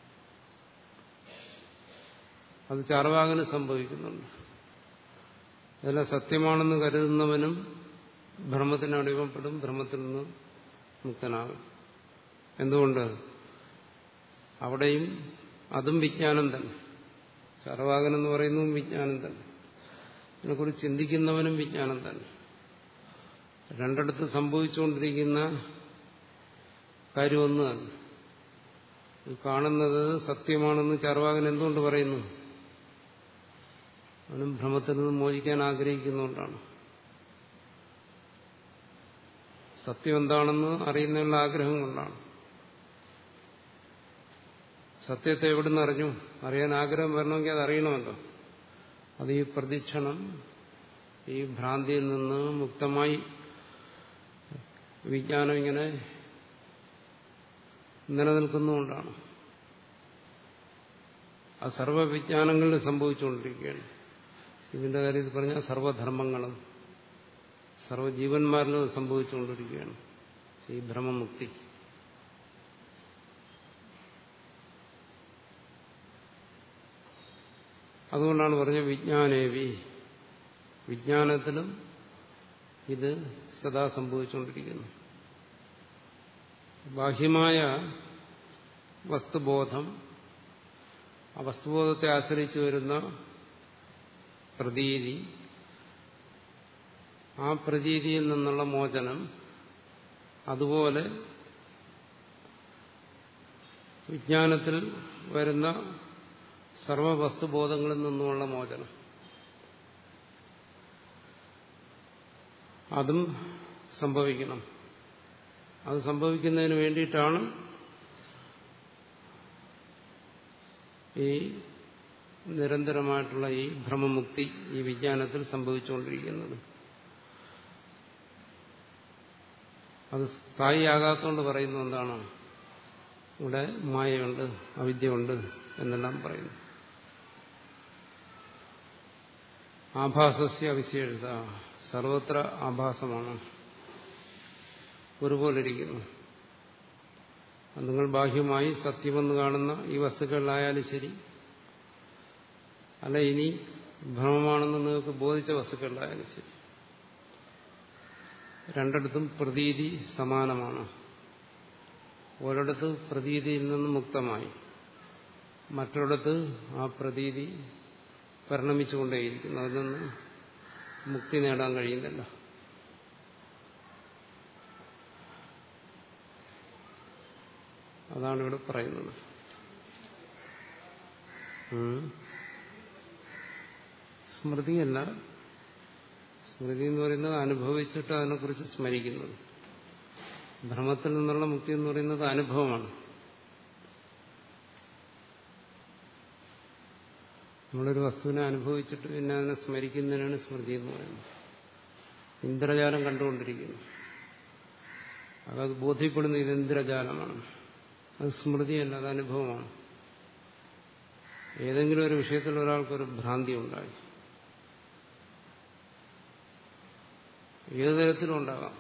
അത് ചാർവാകന് സംഭവിക്കുന്നുണ്ട് അതെല്ലാം സത്യമാണെന്ന് കരുതുന്നവനും ഭ്രമത്തിന് അടിമപ്പെടും ഭ്രമത്തിൽ നിന്ന് മുക്തനാകും എന്തുകൊണ്ട് അവിടെയും അതും വിജ്ഞാനം തന്നെ ചാർവാകൻ എന്ന് പറയുന്നതും വിജ്ഞാനം തന്നെ ഇതിനെക്കുറിച്ച് ചിന്തിക്കുന്നവനും വിജ്ഞാനം തന്നെ രണ്ടിടത്ത് സംഭവിച്ചുകൊണ്ടിരിക്കുന്ന കാര്യം ഒന്ന് തന്നെ ഈ കാണുന്നത് സത്യമാണെന്ന് ചാർവാകൻ എന്തുകൊണ്ട് പറയുന്നു അവനും ഭ്രമത്തിൽ നിന്ന് മോചിക്കാൻ ആഗ്രഹിക്കുന്നുകൊണ്ടാണ് സത്യം എന്താണെന്ന് അറിയുന്നതിനുള്ള ആഗ്രഹം കൊണ്ടാണ് സത്യത്തെ എവിടുന്ന് അറിഞ്ഞു അറിയാൻ ആഗ്രഹം വരണമെങ്കിൽ അത് അറിയണമല്ലോ അത് ഈ പ്രതീക്ഷണം ഈ ഭ്രാന്തിയിൽ നിന്ന് മുക്തമായി വിജ്ഞാനം ഇങ്ങനെ നിലനിൽക്കുന്നുകൊണ്ടാണ് ആ സർവ്വവിജ്ഞാനങ്ങളിൽ സംഭവിച്ചുകൊണ്ടിരിക്കുകയാണ് ഇതിന്റെ കാര്യത്തിൽ പറഞ്ഞാൽ സർവധർമ്മങ്ങളും സർവ്വജീവന്മാരിലും സംഭവിച്ചുകൊണ്ടിരിക്കുകയാണ് ഈ ഭ്രമമുക്തി അതുകൊണ്ടാണ് പറഞ്ഞത് വിജ്ഞാനേവി വിജ്ഞാനത്തിലും ഇത് സദാ സംഭവിച്ചുകൊണ്ടിരിക്കുന്നു ബാഹ്യമായ വസ്തുബോധം ആ വസ്തുബോധത്തെ ആശ്രയിച്ചു വരുന്ന പ്രതീതി ആ പ്രതീതിയിൽ നിന്നുള്ള മോചനം അതുപോലെ വിജ്ഞാനത്തിൽ വരുന്ന സർവവസ്തുബോധങ്ങളിൽ നിന്നുമുള്ള മോചനം അതും സംഭവിക്കണം അത് സംഭവിക്കുന്നതിന് വേണ്ടിയിട്ടാണ് ഈ നിരന്തരമായിട്ടുള്ള ഈ ഭ്രമമുക്തി ഈ വിജ്ഞാനത്തിൽ സംഭവിച്ചുകൊണ്ടിരിക്കുന്നത് അത് സ്ഥായിയാകാത്തതുകൊണ്ട് പറയുന്ന എന്താണ് ഇവിടെ മായയുണ്ട് അവിദ്യയുണ്ട് എന്നെല്ലാം പറയുന്നു ആഭാസസ്യ അവിശേഷത സർവത്ര ആഭാസമാണ് ഒരുപോലെ ഇരിക്കുന്നു നിങ്ങൾ ബാഹ്യമായി സത്യമെന്ന് കാണുന്ന ഈ വസ്തുക്കളിലായാലും ശരി അല്ല ഇനി ഭ്രമമാണെന്ന് നിങ്ങൾക്ക് ബോധിച്ച വസ്തുക്കളിലായാലും ശരി രണ്ടിടത്തും പ്രതീതി സമാനമാണ് ഒരിടത്ത് പ്രതീതിയിൽ നിന്ന് മുക്തമായി മറ്റൊരിടത്ത് ആ പ്രതീതി പരിണമിച്ചുകൊണ്ടേയിരിക്കുന്നു അതിൽ നിന്ന് മുക്തി നേടാൻ കഴിയുന്നില്ല അതാണ് ഇവിടെ പറയുന്നത് സ്മൃതിയല്ല സ്മൃതി എന്ന് പറയുന്നത് അനുഭവിച്ചിട്ട് അതിനെക്കുറിച്ച് സ്മരിക്കുന്നത് ഭ്രമത്തിൽ നിന്നുള്ള മുക്തി എന്ന് പറയുന്നത് അനുഭവമാണ് നമ്മളൊരു വസ്തുവിനെ അനുഭവിച്ചിട്ട് പിന്നെ അതിനെ സ്മരിക്കുന്നതിനാണ് സ്മൃതി എന്ന് പറയുന്നത് ഇന്ദ്രജാലം കണ്ടുകൊണ്ടിരിക്കുന്നു അത് ബോധ്യപ്പെടുന്ന ഇത് ഇന്ദ്രജാലമാണ് അത് സ്മൃതിയല്ല അത് അനുഭവമാണ് ഏതെങ്കിലും ഒരു വിഷയത്തിൽ ഒരാൾക്കൊരു ഭ്രാന്തി ഉണ്ടായി ഏതു തരത്തിലും ഉണ്ടാകാം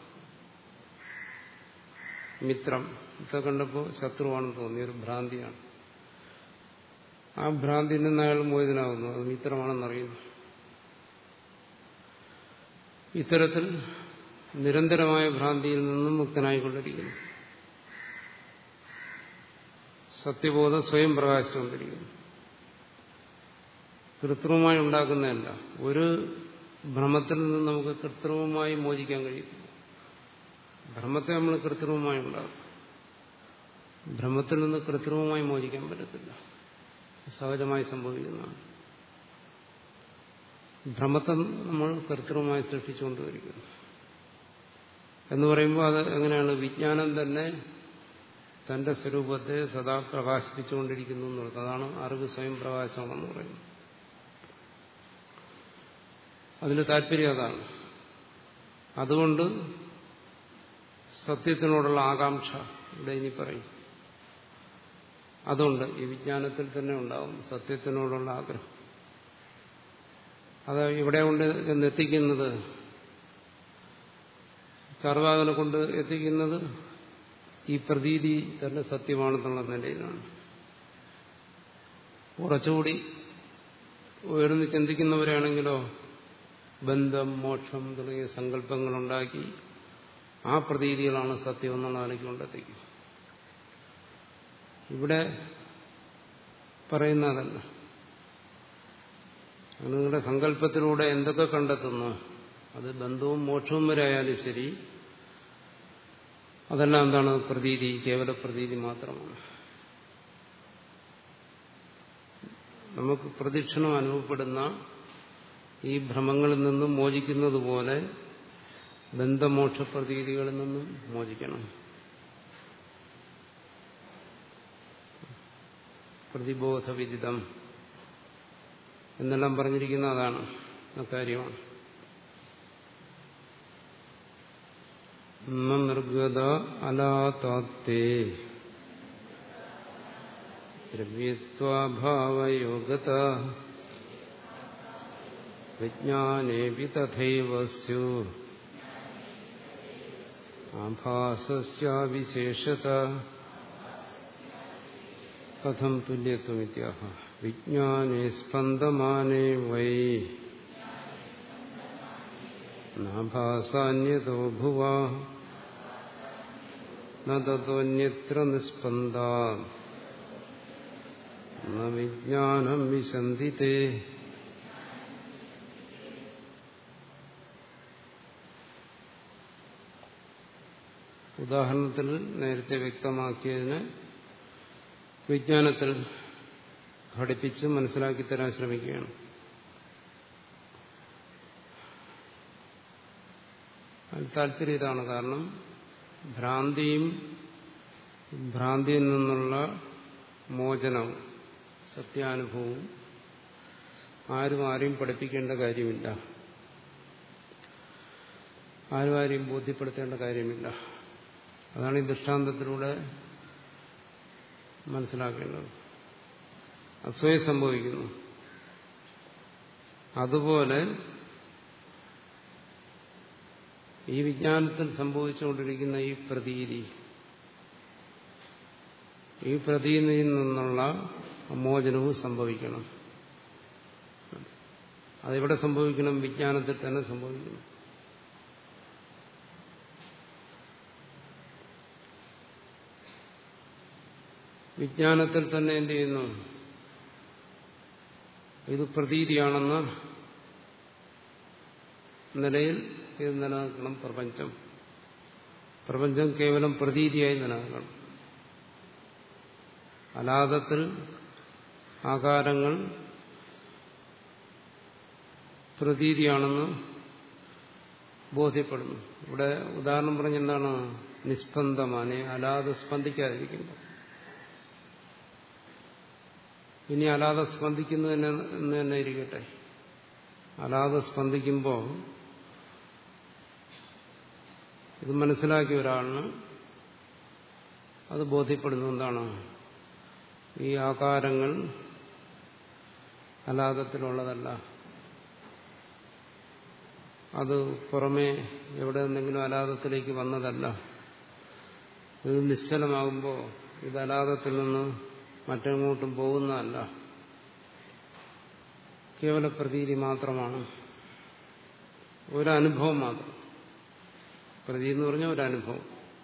മിത്രം ഇതൊക്കെ കണ്ടപ്പോൾ ശത്രുവാണെന്ന് തോന്നി ഒരു ഭ്രാന്തിയാണ് ആ ഭ്രാന്തിയിൽ നിന്ന് അയാൾ മോചിതനാകുന്നു അത് മിത്രമാണെന്നറിയുന്നു ഇത്തരത്തിൽ നിരന്തരമായ ഭ്രാന്തിയിൽ നിന്നും മുക്തനായിക്കൊണ്ടിരിക്കുന്നു സത്യബോധം സ്വയം പ്രകാശിച്ചുകൊണ്ടിരിക്കുന്നു കൃത്രിമമായി ഉണ്ടാക്കുന്നതല്ല ഒരു ഭ്രമത്തിൽ നിന്ന് നമുക്ക് കൃത്രിമമായി മോചിക്കാൻ കഴിയും ഭ്രമത്തെ നമ്മൾ കൃത്രിമമായി ഉണ്ടാകും ഭ്രമത്തിൽ നിന്ന് കൃത്രിമമായി മോചിക്കാൻ പറ്റത്തില്ല സഹജമായി സംഭവിക്കുന്നതാണ് ഭ്രമത്തെ നമ്മൾ കൃത്രിമമായി സൃഷ്ടിച്ചുകൊണ്ടിരിക്കുന്നു എന്ന് പറയുമ്പോൾ അത് എങ്ങനെയാണ് വിജ്ഞാനം തന്നെ തന്റെ സ്വരൂപത്തെ സദാ പ്രകാശിപ്പിച്ചുകൊണ്ടിരിക്കുന്നു എന്നുള്ളത് അതാണ് അറിവ് സ്വയം പ്രകാശമാണെന്ന് പറയുന്നത് അതിന് താല്പര്യം അതാണ് അതുകൊണ്ട് സത്യത്തിനോടുള്ള ആകാംക്ഷ ഇവിടെ ഇനി പറയും അതുണ്ട് ഈ വിജ്ഞാനത്തിൽ തന്നെ ഉണ്ടാവും സത്യത്തിനോടുള്ള ആഗ്രഹം അത് ഇവിടെ കൊണ്ട് എന്നെത്തിക്കുന്നത് ചർവാകനെ കൊണ്ട് എത്തിക്കുന്നത് ഈ പ്രതീതി തന്നെ സത്യമാണെന്നുള്ള നിലയിലാണ് കുറച്ചുകൂടി ഉയർന്ന് ചിന്തിക്കുന്നവരാണെങ്കിലോ ബന്ധം മോക്ഷം തുടങ്ങിയ സങ്കല്പങ്ങളുണ്ടാക്കി ആ പ്രതീതികളാണ് സത്യം എന്നുള്ള നിലയ്ക്ക് കൊണ്ടെത്തിക്കും ഇവിടെ പറയുന്നതല്ല നിങ്ങളുടെ സങ്കല്പത്തിലൂടെ എന്തൊക്കെ കണ്ടെത്തുന്നു അത് ബന്ധവും മോക്ഷവും വരെ ആയാലും ശരി അതെല്ലാം എന്താണ് പ്രതീതി കേവല പ്രതീതി മാത്രമാണ് നമുക്ക് പ്രദക്ഷിണം അനുഭവപ്പെടുന്ന ഈ ഭ്രമങ്ങളിൽ നിന്നും മോചിക്കുന്നത് പോലെ ബന്ധമോക്ഷ പ്രതീതികളിൽ നിന്നും മോചിക്കണം പ്രതിബോധവിദിതം എന്നെല്ലാം പറഞ്ഞിരിക്കുന്ന അതാണ് അക്കാര്യമാണ് നിർഗത അലാതാത്തേ ദ്രവ്യത്വാഭാവയോഗത വിജ്ഞാനേപി തഥൈവ സ്യു ആഭാസസ്യാവിശേഷത കഥം തുല്യത്വമിത്യാഹ വിജ്ഞാനേ സ്പന്ദമാനേ വൈ നാഭാസാന്യതോ ഭുവ നതോന്യത്ര നിസ്പന്ദ ന വിജ്ഞാനം വിശന്തിതേ ഉദാഹരണത്തിൽ നേരത്തെ വ്യക്തമാക്കിയതിന് വിജ്ഞാനത്തിൽ ഘടിപ്പിച്ച് മനസ്സിലാക്കി തരാൻ ശ്രമിക്കുകയാണ് അതിൽ താല്പര്യം ഇതാണ് കാരണം ഭ്രാന്തിയും ഭ്രാന്തിയിൽ നിന്നുള്ള മോചനവും സത്യാനുഭവവും ആരും ആരെയും പഠിപ്പിക്കേണ്ട കാര്യമില്ല ആരും ആരെയും ബോധ്യപ്പെടുത്തേണ്ട കാര്യമില്ല അതാണ് ഈ ദൃഷ്ടാന്തത്തിലൂടെ മനസ്സിലാക്കേണ്ടത് അസ്വയം സംഭവിക്കുന്നു അതുപോലെ ഈ വിജ്ഞാനത്തിൽ സംഭവിച്ചുകൊണ്ടിരിക്കുന്ന ഈ പ്രതീതി ഈ പ്രതീതിയിൽ നിന്നുള്ള മോചനവും സംഭവിക്കണം അതെവിടെ സംഭവിക്കണം വിജ്ഞാനത്തിൽ തന്നെ സംഭവിക്കണം വിജ്ഞാനത്തിൽ തന്നെ എന്ത് ചെയ്യുന്നു ഇത് പ്രതീതിയാണെന്ന നിലയിൽ ഇത് നിലനിൽക്കണം പ്രപഞ്ചം പ്രപഞ്ചം കേവലം പ്രതീതിയായി നിലനിൽക്കണം അലാദത്തിൽ ആകാരങ്ങൾ പ്രതീതിയാണെന്ന് ബോധ്യപ്പെടുന്നു ഇവിടെ ഉദാഹരണം പറഞ്ഞെന്താണ് നിസ്പന്ദമാനെ അലാതെ സ്പന്ദിക്കാതിരിക്കുന്നു ഇനി അലാതെ സ്പന്ദിക്കുന്നതിന് എന്ന് തന്നെ ഇരിക്കട്ടെ അലാതെ സ്പന്ദിക്കുമ്പോൾ ഇത് മനസ്സിലാക്കിയ ഒരാളിന് അത് ബോധ്യപ്പെടുന്നു എന്താണ് ഈ ആകാരങ്ങൾ അലാദത്തിലുള്ളതല്ല അത് പുറമേ എവിടെ നിന്നെങ്കിലും അലാദത്തിലേക്ക് വന്നതല്ല ഇത് നിശ്ചലമാകുമ്പോൾ ഇത് അലാദത്തിൽ നിന്ന് മറ്റെങ്ങോട്ടും പോകുന്നതല്ല കേവല പ്രതീതി മാത്രമാണ് ഒരനുഭവം മാത്രം പ്രതീതി എന്ന് പറഞ്ഞാൽ ഒരനുഭവം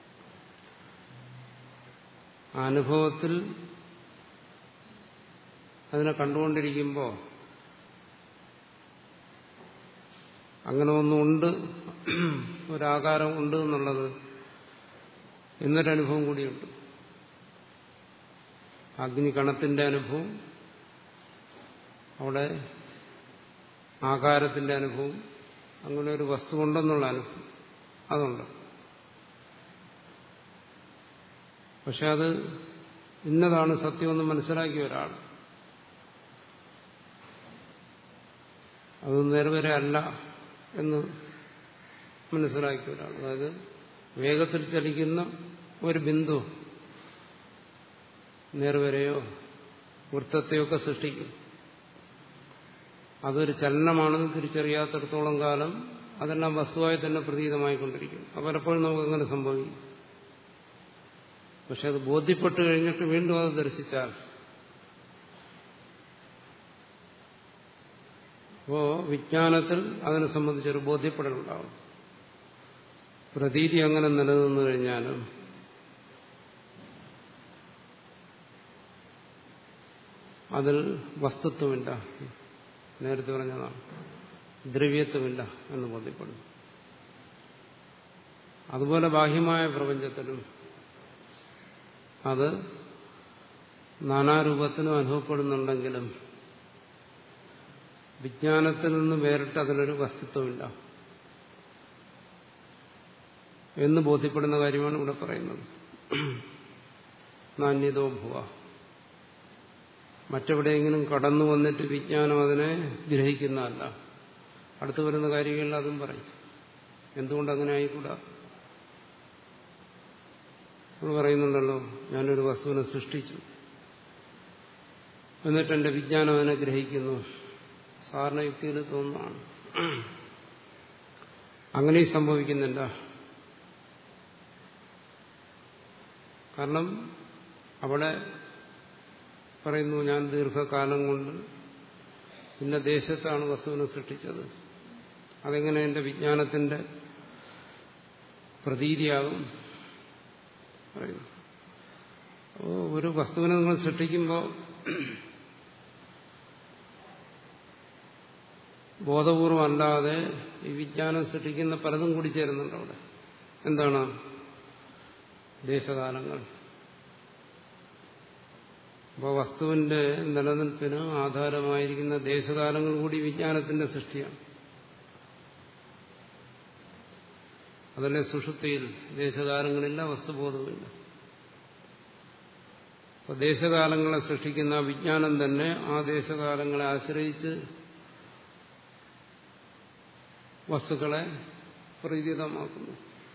ആ അനുഭവത്തിൽ അതിനെ കണ്ടുകൊണ്ടിരിക്കുമ്പോൾ അങ്ങനെ ഒന്നുണ്ട് ഒരാകാരം ഉണ്ട് എന്നുള്ളത് എന്നൊരനുഭവം കൂടിയുണ്ട് അഗ്നികണത്തിന്റെ അനുഭവം അവിടെ ആകാരത്തിന്റെ അനുഭവം അങ്ങനെ ഒരു വസ്തു ഉണ്ടെന്നുള്ള അനുഭവം അതുണ്ട് പക്ഷെ അത് ഇന്നതാണ് സത്യമെന്ന് മനസ്സിലാക്കിയ ഒരാൾ അത് നേർവരെ അല്ല എന്ന് മനസ്സിലാക്കിയ ഒരാൾ അതായത് വേഗത്തിൽ ചലിക്കുന്ന ഒരു ബിന്ദു നേർവരെയോ വൃത്തത്തെയൊക്കെ സൃഷ്ടിക്കും അതൊരു ചലനമാണെന്ന് തിരിച്ചറിയാത്തടത്തോളം കാലം അതെല്ലാം വസ്തുവായി തന്നെ പ്രതീതമായിക്കൊണ്ടിരിക്കും അത് പലപ്പോഴും നമുക്കങ്ങനെ സംഭവിക്കും പക്ഷെ അത് ബോധ്യപ്പെട്ട് കഴിഞ്ഞിട്ട് വീണ്ടും അത് ദർശിച്ചാൽ അപ്പോ വിജ്ഞാനത്തിൽ അതിനെ സംബന്ധിച്ചൊരു ബോധ്യപ്പെടലുണ്ടാവും പ്രതീതി അങ്ങനെ നിലനിന്നു കഴിഞ്ഞാലും അതിൽ വസ്തുത്വമില്ല നേരത്തെ പറഞ്ഞതാണ് ദ്രവ്യത്വമില്ല എന്ന് ബോധ്യപ്പെടുന്നു അതുപോലെ ബാഹ്യമായ പ്രപഞ്ചത്തിലും അത് നാനാരൂപത്തിലും അനുഭവപ്പെടുന്നുണ്ടെങ്കിലും വിജ്ഞാനത്തിൽ നിന്ന് വേറിട്ട് അതിനൊരു വസ്തുത്വമില്ല എന്ന് ബോധ്യപ്പെടുന്ന കാര്യമാണ് ഇവിടെ പറയുന്നത് നാന്യതോ ഭുവ മറ്റെവിടെയെങ്കിലും കടന്നു വന്നിട്ട് വിജ്ഞാനം അതിനെ ഗ്രഹിക്കുന്നതല്ല അടുത്തു വരുന്ന കാര്യങ്ങളിൽ അതും പറയും എന്തുകൊണ്ട് അങ്ങനെ ആയിക്കൂടാ നമ്മൾ പറയുന്നുണ്ടല്ലോ ഞാനൊരു വസ്തുവിനെ സൃഷ്ടിച്ചു എന്നിട്ട് എന്റെ വിജ്ഞാനം അതിനെ ഗ്രഹിക്കുന്നു സാധാരണ യുക്തിയിൽ തോന്നുന്നതാണ് അങ്ങനെയും സംഭവിക്കുന്നില്ല കാരണം അവിടെ പറയുന്നു ഞാൻ ദീർഘകാലം കൊണ്ട് ഇന്ന ദേശത്താണ് വസ്തുവിനെ സൃഷ്ടിച്ചത് അതെങ്ങനെ എന്റെ വിജ്ഞാനത്തിന്റെ പ്രതീതിയാകും പറയുന്നു അപ്പോൾ ഒരു വസ്തുവിനെ നിങ്ങൾ സൃഷ്ടിക്കുമ്പോൾ ബോധപൂർവം അല്ലാതെ ഈ വിജ്ഞാനം സൃഷ്ടിക്കുന്ന പലതും കൂടി ചേരുന്നുണ്ട് അവിടെ എന്താണ് ദേശകാലങ്ങൾ അപ്പോൾ വസ്തുവിന്റെ നിലനിൽപ്പിന് ആധാരമായിരിക്കുന്ന ദേശകാലങ്ങൾ കൂടി വിജ്ഞാനത്തിന്റെ സൃഷ്ടിയാണ് അതല്ലേ സുഷുപ്തിയിൽ ദേശകാലങ്ങളില്ല വസ്തുബോധവുമില്ല അപ്പോൾ ദേശകാലങ്ങളെ സൃഷ്ടിക്കുന്ന വിജ്ഞാനം തന്നെ ആ ദേശകാലങ്ങളെ ആശ്രയിച്ച് വസ്തുക്കളെ പ്രതീതമാക്കുന്നു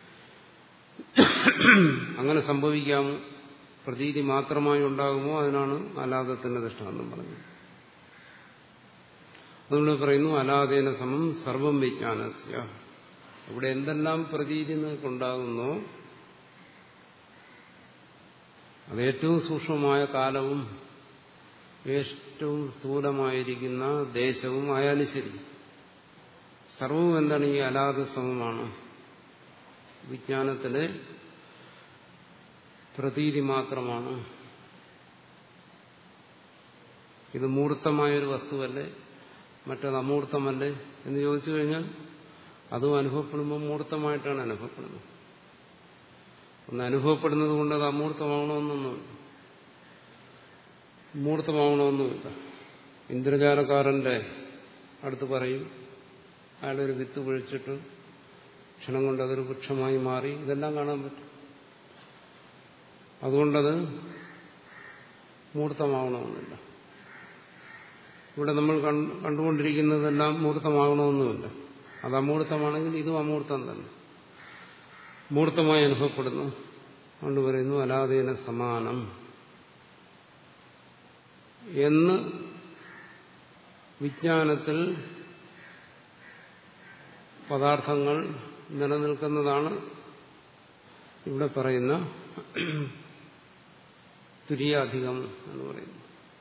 അങ്ങനെ സംഭവിക്കാമോ പ്രതീതി മാത്രമായി ഉണ്ടാകുമോ അതിനാണ് അലാദത്തിന്റെ ദൃഷ്ടാന്തം പറഞ്ഞത് അതുകൊണ്ട് പറയുന്നു അലാദേന സമം സർവം വിജ്ഞാനസ്യ ഇവിടെ എന്തെല്ലാം പ്രതീതി നിങ്ങൾക്കുണ്ടാകുന്നോ അത് ഏറ്റവും സൂക്ഷ്മമായ കാലവും ഏറ്റവും സ്ഥൂലമായിരിക്കുന്ന ദേശവും ആയാലും ശരി സർവവും എന്താണ് ഈ അലാദ സമമാണ് വിജ്ഞാനത്തിലെ പ്രതീതി മാത്രമാണ് ഇത് മൂർത്തമായൊരു വസ്തുവല്ലേ മറ്റത് അമൂർത്തമല്ലേ എന്ന് ചോദിച്ചു കഴിഞ്ഞാൽ അതും അനുഭവപ്പെടുമ്പോൾ മൂർത്തമായിട്ടാണ് അനുഭവപ്പെടുന്നത് ഒന്ന് അനുഭവപ്പെടുന്നത് കൊണ്ട് അത് അമൂർത്തമാവണമെന്നൊന്നുമില്ല മൂർത്തമാവണമെന്നുമില്ല ഇന്ദ്രജാലക്കാരന്റെ അടുത്ത് പറയും അയാളൊരു വിത്ത് കുഴിച്ചിട്ട് ക്ഷണം കൊണ്ട് അതൊരു വൃക്ഷമായി മാറി ഇതെല്ലാം കാണാൻ പറ്റും അതുകൊണ്ടത് മൂർത്തമാവണമെന്നില്ല ഇവിടെ നമ്മൾ കണ്ടുകൊണ്ടിരിക്കുന്നതെല്ലാം മൂർത്തമാകണമെന്നുമില്ല അത് അമൂർത്തമാണെങ്കിൽ ഇതും അമൂർത്തം തന്നെ മൂർത്തമായി അനുഭവപ്പെടുന്നു അതുകൊണ്ട് പറയുന്നു അലാദേന സമാനം എന്ന് വിജ്ഞാനത്തിൽ പദാർത്ഥങ്ങൾ നിലനിൽക്കുന്നതാണ് ഇവിടെ പറയുന്ന തുര്യാധികം എന്ന് പറയുന്നു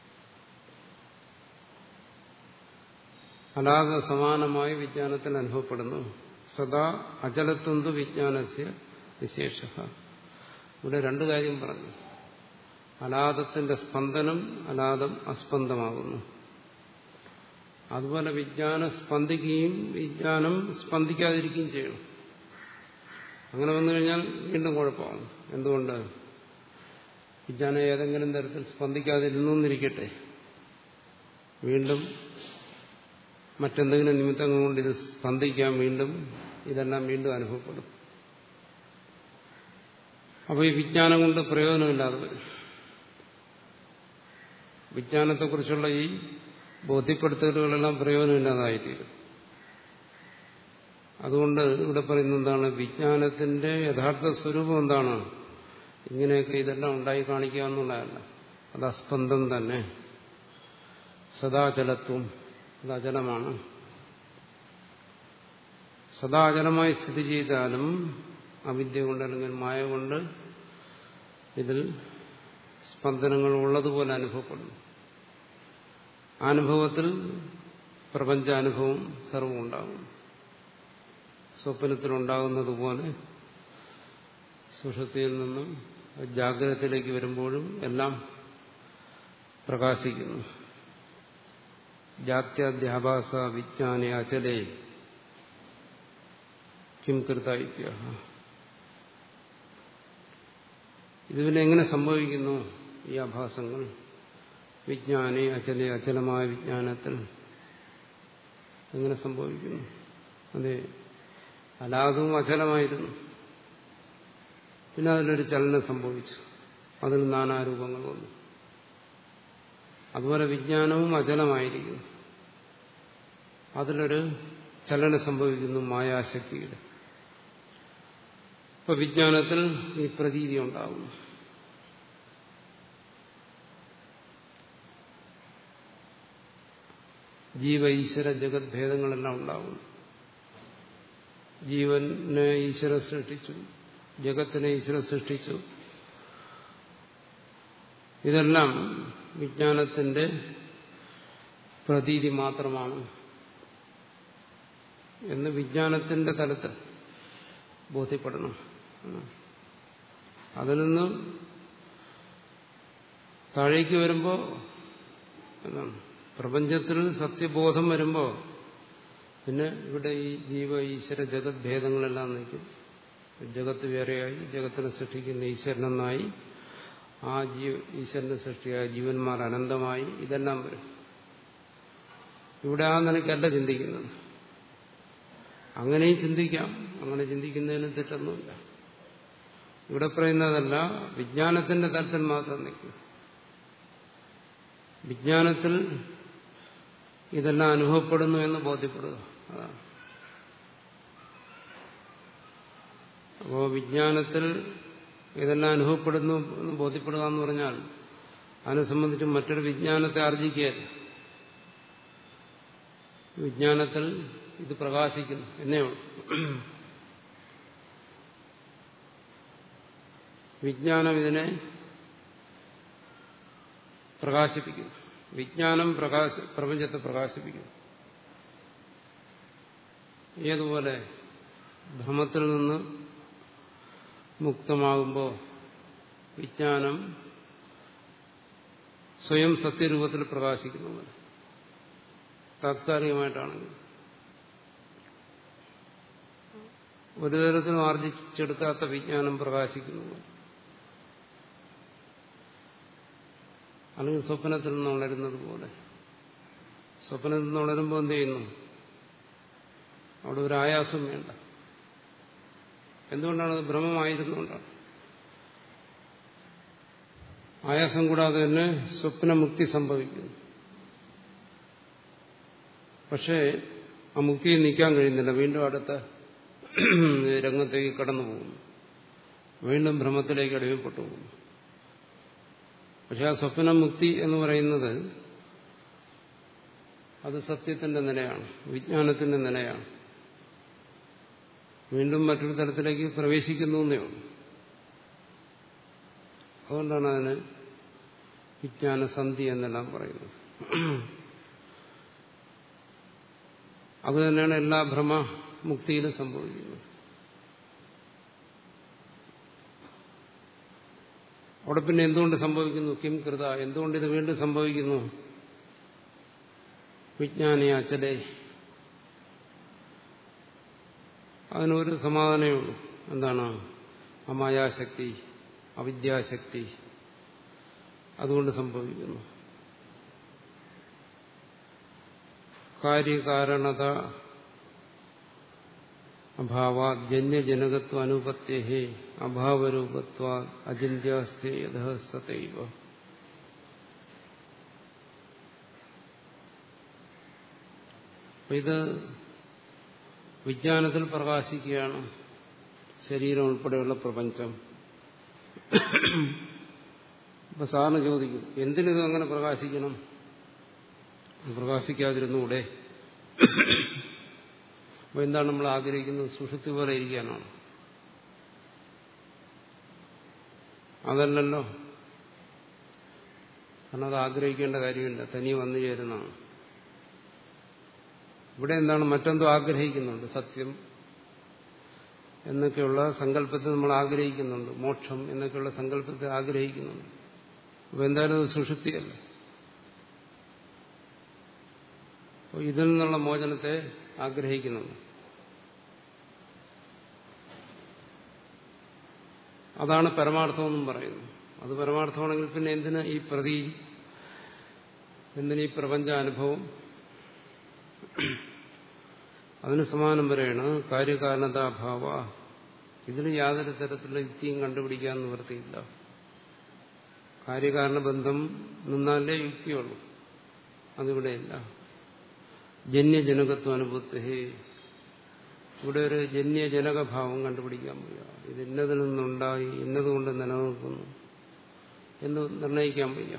അലാതെ സമാനമായി വിജ്ഞാനത്തിൽ അനുഭവപ്പെടുന്നു സദാ അചലത്വന്തു വിജ്ഞാനസ്യ വിശേഷ ഇവിടെ രണ്ടു കാര്യം പറഞ്ഞു അലാദത്തിന്റെ സ്പന്ദനം അലാദം അസ്പന്ദമാകുന്നു അതുപോലെ വിജ്ഞാനം സ്പന്ദിക്കുകയും വിജ്ഞാനം സ്പന്ദിക്കാതിരിക്കുകയും ചെയ്യണം അങ്ങനെ വന്നു കഴിഞ്ഞാൽ വീണ്ടും കുഴപ്പമാകും എന്തുകൊണ്ട് വിജ്ഞാനം ഏതെങ്കിലും തരത്തിൽ സ്പന്ദിക്കാതിരുന്നു എന്നിരിക്കട്ടെ വീണ്ടും മറ്റെന്തെങ്കിലും നിമിത്തങ്ങൾ കൊണ്ട് ഇത് സ്പന്ദിക്കാൻ വീണ്ടും ഇതെല്ലാം വീണ്ടും അനുഭവപ്പെടും അപ്പോൾ ഈ വിജ്ഞാനം കൊണ്ട് പ്രയോജനമില്ലാതെ വരും വിജ്ഞാനത്തെക്കുറിച്ചുള്ള ഈ ബോധ്യപ്പെടുത്തലുകളെല്ലാം പ്രയോജനമില്ലാതായിത്തീരും അതുകൊണ്ട് ഇവിടെ പറയുന്നത് എന്താണ് വിജ്ഞാനത്തിന്റെ യഥാർത്ഥ സ്വരൂപം എന്താണ് ഇങ്ങനെയൊക്കെ ഇതെല്ലാം ഉണ്ടായി കാണിക്കുക എന്നുള്ളതല്ല അത് അസ്പന്ദം തന്നെ സദാചലത്വം അത് അചലമാണ് സദാചലമായി സ്ഥിതി ചെയ്താലും അവിദ്യ കൊണ്ട് അല്ലെങ്കിൽ മായ കൊണ്ട് ഇതിൽ സ്പന്ദനങ്ങൾ ഉള്ളതുപോലെ അനുഭവപ്പെടുന്നു അനുഭവത്തിൽ പ്രപഞ്ചാനുഭവം സർവം ഉണ്ടാകും സ്വപ്നത്തിലുണ്ടാകുന്നത് പോലെ സുഷത്തിയിൽ നിന്നും ജാഗ്രതത്തിലേക്ക് വരുമ്പോഴും എല്ലാം പ്രകാശിക്കുന്നു ജാത്യാധ്യാഭാസ വിജ്ഞാന അചലേ കിം കൃതായിത്യ ഇത് പിന്നെ എങ്ങനെ സംഭവിക്കുന്നു ഈ ആഭാസങ്ങൾ വിജ്ഞാനെ അചലെ അചലമായ വിജ്ഞാനത്തിൽ എങ്ങനെ സംഭവിക്കുന്നു അതെ അലാദവും അചലമായിരുന്നു പിന്നെ അതിലൊരു ചലനം സംഭവിച്ചു അതിന് നാനാരൂപങ്ങൾ വന്നു അതുപോലെ വിജ്ഞാനവും അചലമായിരിക്കുന്നു അതിലൊരു ചലനം സംഭവിക്കുന്നു മായാശക്തിയുടെ ഇപ്പൊ വിജ്ഞാനത്തിൽ ഈ പ്രതീതി ഉണ്ടാകുന്നു ജീവ ഈശ്വര ജഗത് ഭേദങ്ങളെല്ലാം ഉണ്ടാകുന്നു ജീവനെ ഈശ്വരൻ സൃഷ്ടിച്ചു ജഗത്തിനെ ഈശ്വരൻ സൃഷ്ടിച്ചു ഇതെല്ലാം വിജ്ഞാനത്തിന്റെ പ്രതീതി മാത്രമാണ് എന്ന് വിജ്ഞാനത്തിന്റെ തലത്തിൽ ബോധ്യപ്പെടണം അതിൽ നിന്ന് താഴേക്ക് വരുമ്പോൾ എന്താണ് പ്രപഞ്ചത്തിൽ സത്യബോധം വരുമ്പോൾ പിന്നെ ഇവിടെ ഈ ജീവ ഈശ്വര ജഗത് ഭേദങ്ങളെല്ലാം നിൽക്കും ജഗത്ത് വേറെയായി ജഗത്തിനെ സൃഷ്ടിക്കുന്ന ഈശ്വരനെന്നായി ആ ജീവ ഈശ്വരനെ സൃഷ്ടിയായ ജീവന്മാർ അനന്തമായി ഇതെല്ലാം വരും ഇവിടെ ആ നിലയ്ക്കല്ല ചിന്തിക്കുന്നത് അങ്ങനെയും ചിന്തിക്കാം അങ്ങനെ ചിന്തിക്കുന്നതിന് തെറ്റൊന്നുമില്ല ഇവിടെ പറയുന്നതല്ല വിജ്ഞാനത്തിന്റെ തലത്തിൽ മാത്രം നിൽക്കും വിജ്ഞാനത്തിൽ ഇതെല്ലാം അനുഭവപ്പെടുന്നു എന്ന് ബോധ്യപ്പെടുക അതാണ് അപ്പോ വിജ്ഞാനത്തിൽ ഇതെല്ലാം അനുഭവപ്പെടുന്നു എന്ന് ബോധ്യപ്പെടുക എന്ന് പറഞ്ഞാൽ അതിനെ സംബന്ധിച്ച് മറ്റൊരു വിജ്ഞാനത്തെ ആർജിക്കുകയല്ല വിജ്ഞാനത്തിൽ ഇത് പ്രകാശിക്കുന്നു എന്നേ ഉള്ളൂ വിജ്ഞാനം ഇതിനെ പ്രകാശിപ്പിക്കുന്നു വിജ്ഞാനം പ്രകാശ പ്രപഞ്ചത്തെ പ്രകാശിപ്പിക്കുന്നു ഏതുപോലെ ഭ്രമത്തിൽ നിന്ന് മുക്തമാകുമ്പോൾ വിജ്ഞാനം സ്വയം സത്യരൂപത്തിൽ പ്രകാശിക്കുന്നു താത്കാലികമായിട്ടാണെങ്കിൽ ഒരു തരത്തിലും ആർജിച്ചെടുക്കാത്ത വിജ്ഞാനം പ്രകാശിക്കുന്നു അല്ലെങ്കിൽ സ്വപ്നത്തിൽ നിന്ന് ഉണരുന്നത് പോലെ സ്വപ്നത്തിൽ നിന്ന് ഉണരുമ്പോൾ എന്ത് ചെയ്യുന്നു അവിടെ ഒരു ആയാസം വേണ്ട എന്തുകൊണ്ടാണ് അത് ഭ്രമമായിരുന്നുകൊണ്ടാണ് ആയാസം കൂടാതെ തന്നെ സ്വപ്നമുക്തി സംഭവിക്കുന്നു പക്ഷേ ആ മുക്തിയിൽ നിൽക്കാൻ കഴിയുന്നില്ല വീണ്ടും അടുത്ത രംഗത്തേക്ക് കടന്നു പോകുന്നു വീണ്ടും ഭ്രമത്തിലേക്ക് അടിമപ്പെട്ടു പോകുന്നു പക്ഷെ ആ സ്വപ്നമുക്തി എന്ന് പറയുന്നത് അത് സത്യത്തിന്റെ നിലയാണ് വിജ്ഞാനത്തിന്റെ നിലയാണ് വീണ്ടും മറ്റൊരു തലത്തിലേക്ക് പ്രവേശിക്കുന്നു എന്നേ ഉള്ളൂ അതുകൊണ്ടാണ് അതിന് വിജ്ഞാനസന്ധി എന്നെല്ലാം പറയുന്നത് അത് തന്നെയാണ് എല്ലാ ഭ്രമമുക്തിയിലും സംഭവിക്കുന്നത് അവിടെ പിന്നെ എന്തുകൊണ്ട് സംഭവിക്കുന്നു കിം കൃത എന്തുകൊണ്ട് ഇത് വീണ്ടും സംഭവിക്കുന്നു വിജ്ഞാനി അച്ചലേ അതിനൊരു സമാധാനമേ ഉള്ളൂ എന്താണ് അമായാശക്തി അവിദ്യാശക്തി അതുകൊണ്ട് സംഭവിക്കുന്നു കാര്യകാരണത അഭാവ ജന്യജനകത്വ അനുപത്യഹേ അഭാവരൂപത്വ അചിന്യാസ്തി യഥസ്തൈവ ഇത് വിജ്ഞാനത്തിൽ പ്രകാശിക്കുകയാണ് ശരീരം ഉൾപ്പെടെയുള്ള പ്രപഞ്ചം ഇപ്പൊ സാറിന് ചോദിക്കും എന്തിനിത് അങ്ങനെ പ്രകാശിക്കണം പ്രകാശിക്കാതിരുന്നൂടെ അപ്പൊ എന്താണ് നമ്മൾ ആഗ്രഹിക്കുന്നത് സുഷുപ്തി പോലെ ഇരിക്കാനാണ് അതല്ലല്ലോ കാരണം അത് ആഗ്രഹിക്കേണ്ട കാര്യമില്ല തനിയെ വന്നു ചേരുന്നതാണ് ഇവിടെ എന്താണ് മറ്റെന്തോ ആഗ്രഹിക്കുന്നുണ്ട് സത്യം എന്നൊക്കെയുള്ള സങ്കല്പത്തെ നമ്മൾ ആഗ്രഹിക്കുന്നുണ്ട് മോക്ഷം എന്നൊക്കെയുള്ള സങ്കല്പത്തെ ആഗ്രഹിക്കുന്നുണ്ട് അപ്പൊ എന്തായാലും അത് സുഷുപ്തിയല്ല അപ്പോൾ ഇതിൽ നിന്നുള്ള മോചനത്തെ ആഗ്രഹിക്കുന്നുണ്ട് അതാണ് പരമാർത്ഥമെന്നും പറയുന്നു അത് പരമാർത്ഥമാണെങ്കിൽ പിന്നെ എന്തിന് ഈ പ്രതി എന്തിന് ഈ പ്രപഞ്ചാനുഭവം അതിന് സമാനം പറയാണ് കാര്യകാരണതാഭാവ ഇതിന് യാതൊരു തരത്തിലുള്ള യുക്തിയും കണ്ടുപിടിക്കാൻ നിവൃത്തിയില്ല കാര്യകാരണ ബന്ധം നിന്നാലേ യുക്തിയുള്ളൂ അതിവിടെയില്ല ജന്യജനകത്വ അനുഭവത്തെ ഇവിടെ ഒരു ജന്യജനകഭാവം കണ്ടുപിടിക്കാൻ വയ്യ ഇത് ഇന്നതിൽ നിന്നുണ്ടായി ഇന്നതുകൊണ്ട് നിലനിൽക്കുന്നു എന്ന് നിർണയിക്കാൻ വയ്യ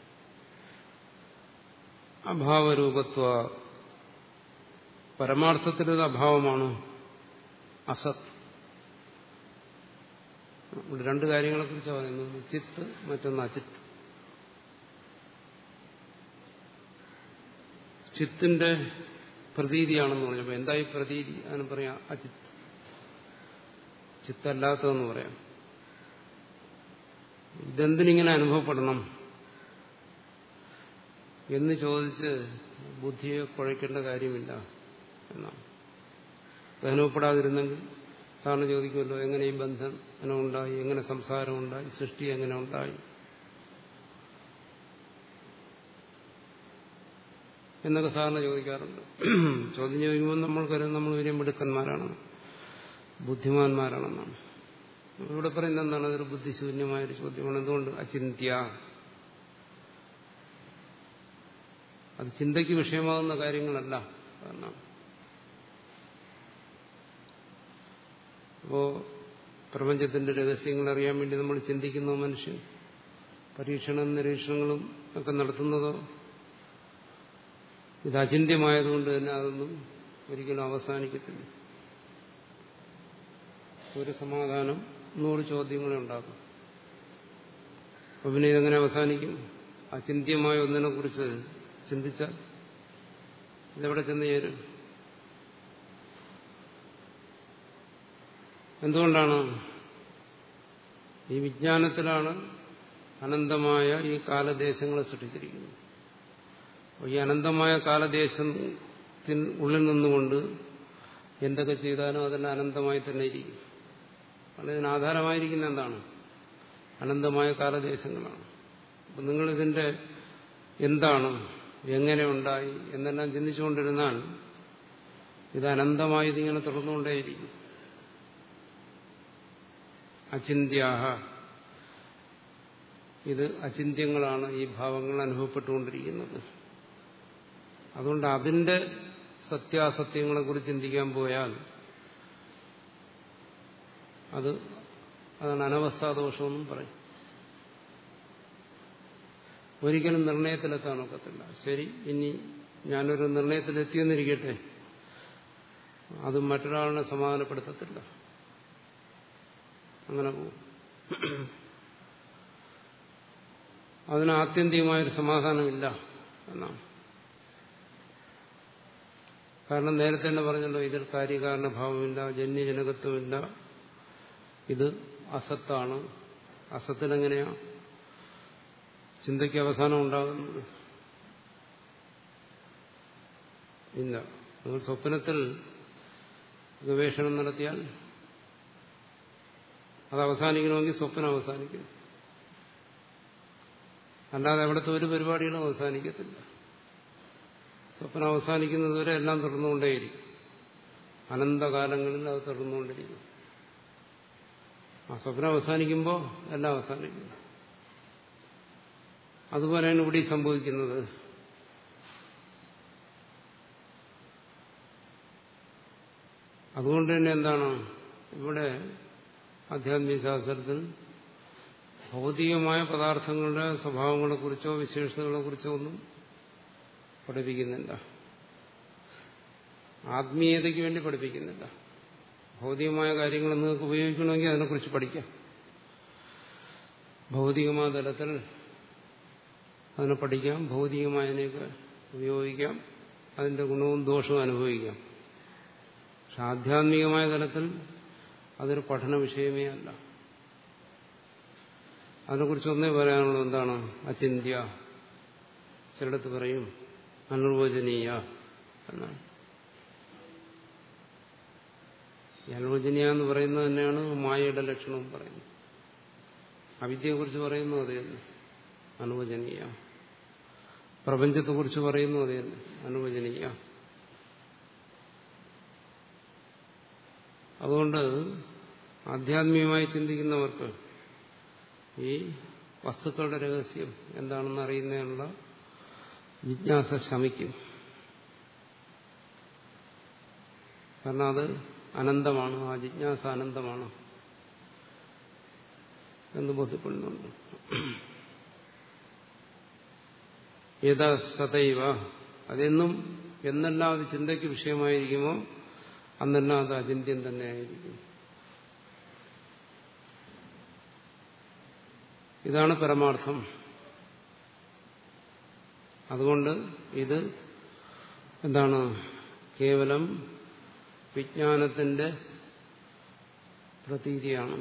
അഭാവരൂപത്വ പരമാർത്ഥത്തിലൊരു അഭാവമാണ് അസത് ഇവിടെ രണ്ട് കാര്യങ്ങളെ കുറിച്ച് പറയുന്നത് ചിത്ത് മറ്റൊന്ന് അചിത്ത് ചിത്തിന്റെ പ്രതീതിയാണെന്ന് പറഞ്ഞപ്പോൾ എന്തായി പ്രതീതി അതിന് പറയാം അചിത്ത് ചിത്തല്ലാത്തതെന്ന് പറയാം ഇതെന്തിനിങ്ങനെ അനുഭവപ്പെടണം എന്ന് ചോദിച്ച് ബുദ്ധിയെ കുഴയ്ക്കേണ്ട കാര്യമില്ല എന്നാണ് അത് അനുഭവപ്പെടാതിരുന്നെങ്കിൽ സാറിന് ചോദിക്കുമല്ലോ എങ്ങനെ ഈ ബന്ധം എങ്ങനെ ഉണ്ടായി എങ്ങനെ സംസാരം ഉണ്ടായി സൃഷ്ടി എങ്ങനെ ഉണ്ടായി എന്നൊക്കെ സാറിന് ചോദിക്കാറുണ്ട് ചോദ്യം ചോദിക്കുമ്പോൾ നമ്മൾ കരുതും നമ്മൾ വലിയ മിടുക്കന്മാരാണ് ബുദ്ധിമാന്മാരാണെന്നാണ് ഇവിടെ പറയുന്നത് എന്താണ് അതൊരു ബുദ്ധിശൂന്യമായൊരു ചോദ്യമാണ് എന്തുകൊണ്ട് അചിന്ത്യ അത് ചിന്തയ്ക്ക് വിഷയമാകുന്ന കാര്യങ്ങളല്ല കാരണം അപ്പോ പ്രപഞ്ചത്തിന്റെ രഹസ്യങ്ങൾ അറിയാൻ വേണ്ടി നമ്മൾ ചിന്തിക്കുന്ന മനുഷ്യൻ പരീക്ഷണ നിരീക്ഷണങ്ങളും ഒക്കെ നടത്തുന്നതോ ഇത് അചിന്യമായതുകൊണ്ട് തന്നെ അതൊന്നും ഒരിക്കലും അവസാനിക്കത്തില്ല ഒരു സമാധാനം നൂറ് ചോദ്യങ്ങളെ ഉണ്ടാക്കും അപ്പൊ പിന്നെ ഇതെങ്ങനെ അവസാനിക്കും അചിന്യമായ ഒന്നിനെ കുറിച്ച് ചിന്തിച്ചാൽ ഇതെവിടെ ചെന്ന് ചേരും എന്തുകൊണ്ടാണ് ഈ വിജ്ഞാനത്തിലാണ് അനന്തമായ ഈ കാലദേശങ്ങളെ സൃഷ്ടിച്ചിരിക്കുന്നത് അപ്പോൾ ഈ അനന്തമായ കാലദേശത്തിന് ഉള്ളിൽ നിന്നുകൊണ്ട് എന്തൊക്കെ ചെയ്താലും അതെല്ലാം അനന്തമായി തന്നെ ഇരിക്കും അതിന് ആധാരമായിരിക്കുന്ന എന്താണ് അനന്തമായ കാലദേശങ്ങളാണ് അപ്പം നിങ്ങളിതിൻ്റെ എന്താണ് എങ്ങനെ ഉണ്ടായി എന്നെല്ലാം ചിന്തിച്ചുകൊണ്ടിരുന്നാൽ ഇത് അനന്തമായി ഇതിങ്ങനെ തുടർന്നുകൊണ്ടേയിരിക്കും അചിന്യാഹ ഇത് അചിന്യങ്ങളാണ് ഈ ഭാവങ്ങൾ അനുഭവപ്പെട്ടുകൊണ്ടിരിക്കുന്നത് അതുകൊണ്ട് അതിന്റെ സത്യാസത്യങ്ങളെ കുറിച്ച് ചിന്തിക്കാൻ പോയാൽ അത് അതാണ് അനവസ്ഥാദോഷമെന്നും പറയും ഒരിക്കലും നിർണയത്തിലെത്താൻ ഒക്കത്തില്ല ശരി ഇനി ഞാനൊരു നിർണയത്തിലെത്തിയെന്നിരിക്കട്ടെ അത് മറ്റൊരാളിനെ സമാധാനപ്പെടുത്തത്തില്ല അങ്ങനെ പോകും അതിന് ആത്യന്തികമായൊരു സമാധാനമില്ല എന്നാണ് കാരണം നേരത്തെ തന്നെ പറഞ്ഞല്ലോ ഇതിൽ കാര്യകാരണഭാവമില്ല ജന്യജനകത്വമില്ല ഇത് അസത്താണ് അസത്തിനെങ്ങനെയാ ചിന്തയ്ക്ക് അവസാനം ഉണ്ടാകുന്നത് ഇല്ല നിങ്ങൾ സ്വപ്നത്തിൽ ഗവേഷണം നടത്തിയാൽ അത് അവസാനിക്കണമെങ്കിൽ സ്വപ്നം അവസാനിക്കും അല്ലാതെ അവിടുത്തെ ഒരു പരിപാടികളും അവസാനിക്കത്തില്ല സ്വപ്നം അവസാനിക്കുന്നതുവരെ എല്ലാം തുടർന്നുകൊണ്ടേയിരിക്കും അനന്തകാലങ്ങളിൽ അത് തുടർന്നുകൊണ്ടിരിക്കും ആ സ്വപ്നം അവസാനിക്കുമ്പോൾ എല്ലാം അവസാനിക്കും അതുപോലെയാണ് ഇവിടെ സംഭവിക്കുന്നത് അതുകൊണ്ട് തന്നെ എന്താണ് ഇവിടെ ആധ്യാത്മിക ശാസ്ത്രത്തിൽ ഭൗതികമായ പദാർത്ഥങ്ങളുടെ സ്വഭാവങ്ങളെക്കുറിച്ചോ വിശേഷതകളെക്കുറിച്ചോ ഒന്നും പഠിപ്പിക്കുന്നില്ല ആത്മീയതയ്ക്ക് വേണ്ടി പഠിപ്പിക്കുന്നില്ല ഭൗതികമായ കാര്യങ്ങൾ നിങ്ങൾക്ക് ഉപയോഗിക്കണമെങ്കിൽ അതിനെക്കുറിച്ച് പഠിക്കാം ഭൗതികമായ തലത്തിൽ അതിനെ പഠിക്കാം ഭൗതികമായതിനെയൊക്കെ ഉപയോഗിക്കാം അതിന്റെ ഗുണവും ദോഷവും അനുഭവിക്കാം പക്ഷെ ആധ്യാത്മികമായ തലത്തിൽ അതൊരു പഠന വിഷയമേ അല്ല അതിനെക്കുറിച്ച് ഒന്നേ പറയാനുള്ളത് എന്താണ് അചിന്ത്യ ചിലടത്ത് പറയും അനിർവചനീയ എന്നാണ് ഈ അനിർവചനീയ എന്ന് പറയുന്നത് തന്നെയാണ് മായയുടെ ലക്ഷണവും പറയുന്നത് അവിദ്യയെക്കുറിച്ച് പറയുന്നു അത് തന്നെ അനുവചനീയ പ്രപഞ്ചത്തെക്കുറിച്ച് പറയുന്നു അത് തന്നെ അനുവചനീയ അതുകൊണ്ട് ആധ്യാത്മികമായി ചിന്തിക്കുന്നവർക്ക് ഈ വസ്തുക്കളുടെ രഹസ്യം എന്താണെന്ന് അറിയുന്നതിനുള്ള ജിജ്ഞാസ ശമിക്കും കാരണം അത് അനന്തമാണ് ആ ജിജ്ഞാസ അനന്തമാണ് എന്ന് ബോധ്യപ്പെടുന്നുണ്ട് ഏതാ സതൈവ അതെന്നും എന്നെല്ലാം അത് ചിന്തയ്ക്ക് വിഷയമായിരിക്കുമോ അന്നെല്ലാം അത് അചിന്യം തന്നെയായിരിക്കും ഇതാണ് പരമാർത്ഥം അതുകൊണ്ട് ഇത് എന്താണ് കേവലം വിജ്ഞാനത്തിന്റെ പ്രതീതിയാണ്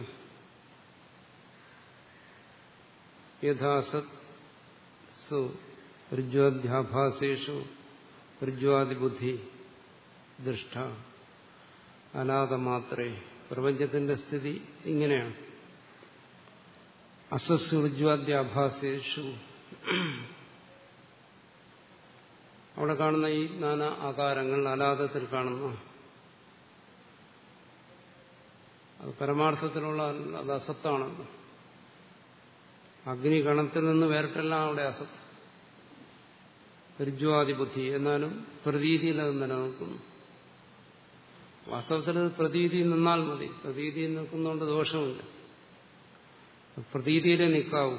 യഥാസത് സു ഋജ്വാധ്യാഭാസേഷു ഋജ്വാദിബുദ്ധി ദൃഷ്ട അനാഥമാത്രേ പ്രപഞ്ചത്തിന്റെ സ്ഥിതി ഇങ്ങനെയാണ് അസസ് ഋജ്വാദ്യാഭാസേഷു അവിടെ കാണുന്ന ഈ നാനാ ആകാരങ്ങൾ അനാഥത്തിൽ കാണുന്ന അത് പരമാർത്ഥത്തിലുള്ള അത് അസത്താണല്ലോ അഗ്നികണത്തിൽ നിന്ന് വേറിട്ടെല്ലാം അവിടെ അസത്ത് ഋജ്വാദിബുദ്ധി എന്നാലും പ്രതീതിയിൽ അത് നിലനിൽക്കുന്നു വാസ്തവത്തിൽ പ്രതീതി നിന്നാൽ മതി പ്രതീതി നിൽക്കുന്നതുകൊണ്ട് ദോഷമില്ല പ്രതീതിയിലെ നിൽക്കാവൂ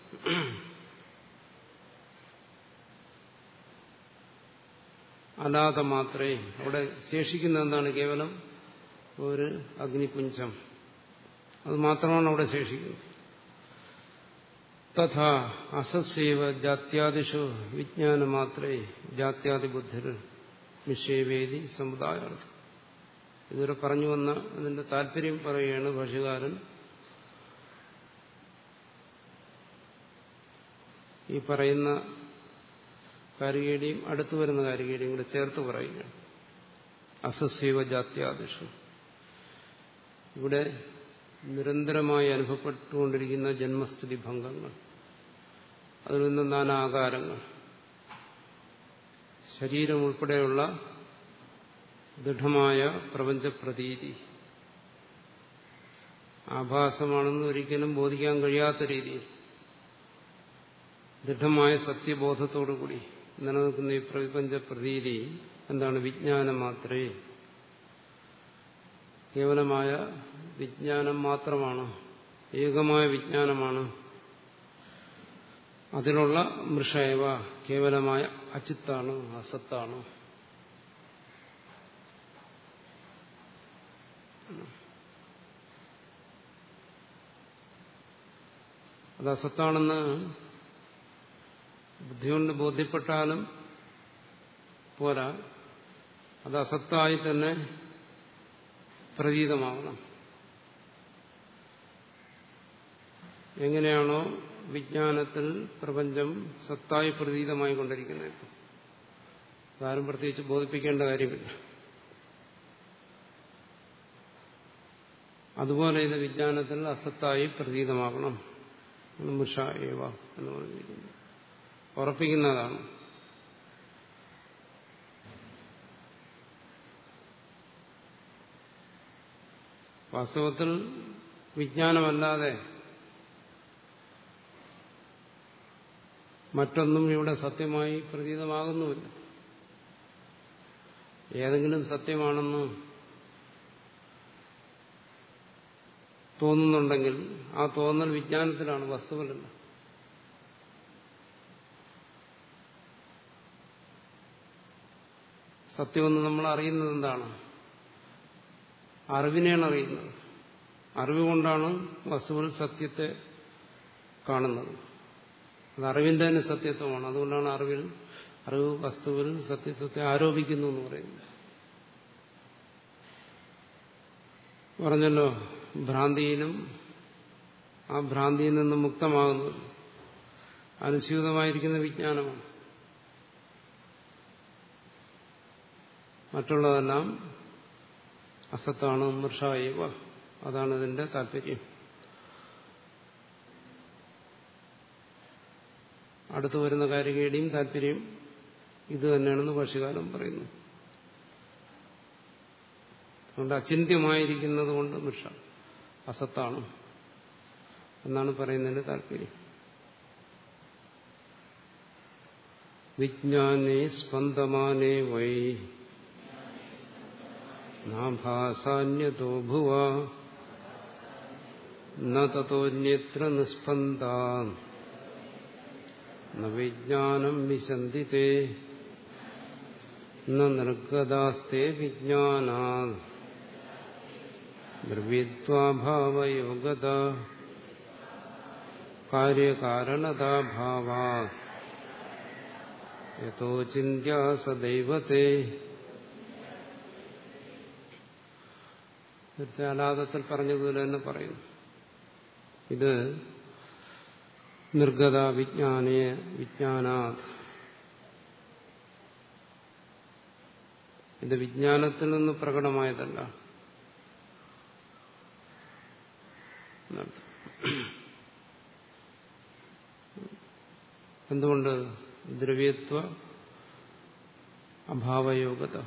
അലാതെ മാത്രമേ അവിടെ ശേഷിക്കുന്ന എന്താണ് കേവലം ഒരു അഗ്നിപുഞ്ചം അത് മാത്രമാണ് അവിടെ ശേഷിക്കുന്നത് തഥാ അസസ്യവ ജാത്യാദിഷു വിജ്ഞാന മാത്രേ ജാത്യാദിബുദ്ധിർ നിഷേവേദി സമുദായം ഇതുവരെ പറഞ്ഞു വന്ന അതിന്റെ താല്പര്യം പറയുകയാണ് ഭാഷകാരൻ ഈ പറയുന്ന കാരികയുടെയും അടുത്തു വരുന്ന കാരികയുടെയും കൂടെ ചേർത്ത് പറയുകയാണ് അസസ്യവ ജാത്യാദിഷു ഇവിടെ നിരന്തരമായി അനുഭവപ്പെട്ടുകൊണ്ടിരിക്കുന്ന ജന്മസ്ഥിതി ഭംഗങ്ങൾ അതിൽ നിന്ന് നാനാകാരങ്ങൾ ശരീരം ഉൾപ്പെടെയുള്ള ദൃഢമായ പ്രപഞ്ചപ്രതീതി ആഭാസമാണെന്ന് ഒരിക്കലും ബോധിക്കാൻ കഴിയാത്ത രീതിയിൽ ദൃഢമായ സത്യബോധത്തോടുകൂടി നിലനിൽക്കുന്ന ഈ പ്രപഞ്ച പ്രതീതി എന്താണ് വിജ്ഞാനം മാത്രമേ കേവലമായ വിജ്ഞാനം മാത്രമാണ് ഏകമായ വിജ്ഞാനമാണ് അതിലുള്ള മൃഷയവ കേവലമായ അച്ചിത്താണ് അസത്താണ് അത് അസത്താണെന്ന് ബുദ്ധി കൊണ്ട് ബോധ്യപ്പെട്ടാലും പോരാ അത് അസത്തായി തന്നെ പ്രതീതമാകണം എങ്ങനെയാണോ വിജ്ഞാനത്തിൽ പ്രപഞ്ചം സത്തായി പ്രതീതമായി കൊണ്ടിരിക്കുന്നത് ഇപ്പം അതാരും പ്രത്യേകിച്ച് ബോധിപ്പിക്കേണ്ട കാര്യമില്ല അതുപോലെ ഇത് വിജ്ഞാനത്തിൽ അസത്തായി പ്രതീതമാകണം മുഷ ഏവ എന്ന് പറഞ്ഞിരിക്കുന്നു ഉറപ്പിക്കുന്നതാണ് വാസ്തവത്തിൽ വിജ്ഞാനമല്ലാതെ മറ്റൊന്നും ഇവിടെ സത്യമായി പ്രതീതമാകുന്നുമില്ല ഏതെങ്കിലും സത്യമാണെന്ന് തോന്നുന്നുണ്ടെങ്കിൽ ആ തോന്നൽ വിജ്ഞാനത്തിലാണ് വസ്തുവിലല്ല സത്യമെന്ന് നമ്മൾ അറിയുന്നത് എന്താണ് അറിവിനെയാണ് അറിയുന്നത് അറിവ് കൊണ്ടാണ് വസ്തുവിൽ സത്യത്തെ കാണുന്നത് അത് അറിവിന്റെ തന്നെ സത്യത്വമാണ് അതുകൊണ്ടാണ് അറിവിൽ അറിവ് വസ്തുവിൽ സത്യത്വത്തെ ആരോപിക്കുന്നു എന്ന് പറയുന്നത് പറഞ്ഞല്ലോ ഭ്രാന്തിയിലും ആ ഭ്രാന്തിയിൽ നിന്ന് മുക്തമാകുന്നത് അനുസ്യൂതമായിരിക്കുന്ന വിജ്ഞാനമാണ് മറ്റുള്ളതെല്ലാം അസത്താണ് മൃഷായവ അതാണ് ഇതിന്റെ താല്പര്യം അടുത്തു വരുന്ന കാരികയുടെയും താല്പര്യം ഇത് തന്നെയാണെന്ന് ഭാഷകാലം പറയുന്നു അതുകൊണ്ട് അചിന്യമായിരിക്കുന്നത് കൊണ്ട് മൃഷ അസത്താണ് എന്നാണ് പറയുന്നതിന്റെ താല്പര്യം വിജ്ഞാനേ സ്പന്ദമാനേ വൈ നാഭാസാന്യതോ ഭുവ നതോന്യത്ര നിസ്പന്ദാൻ വിജ്ഞാനം വിശന്തി തേ നിർഗതാസ്തേ വിജ്ഞാനാ ദ്രവ്യത്വാഭാവയോഗത കാര്യകാരണതാഭാവാ യഥോ ചിന്യ സദൈവത്തെ അലാദത്തിൽ പറഞ്ഞതുപോലെ തന്നെ പറയുന്നു ഇത് നിർഗത വിജ്ഞാനേ വിജ്ഞാനാത് ഇത് വിജ്ഞാനത്തിൽ നിന്ന് പ്രകടമായതല്ല എന്തുകൊണ്ട് ദ്രവ്യത്വ അഭാവയോഗത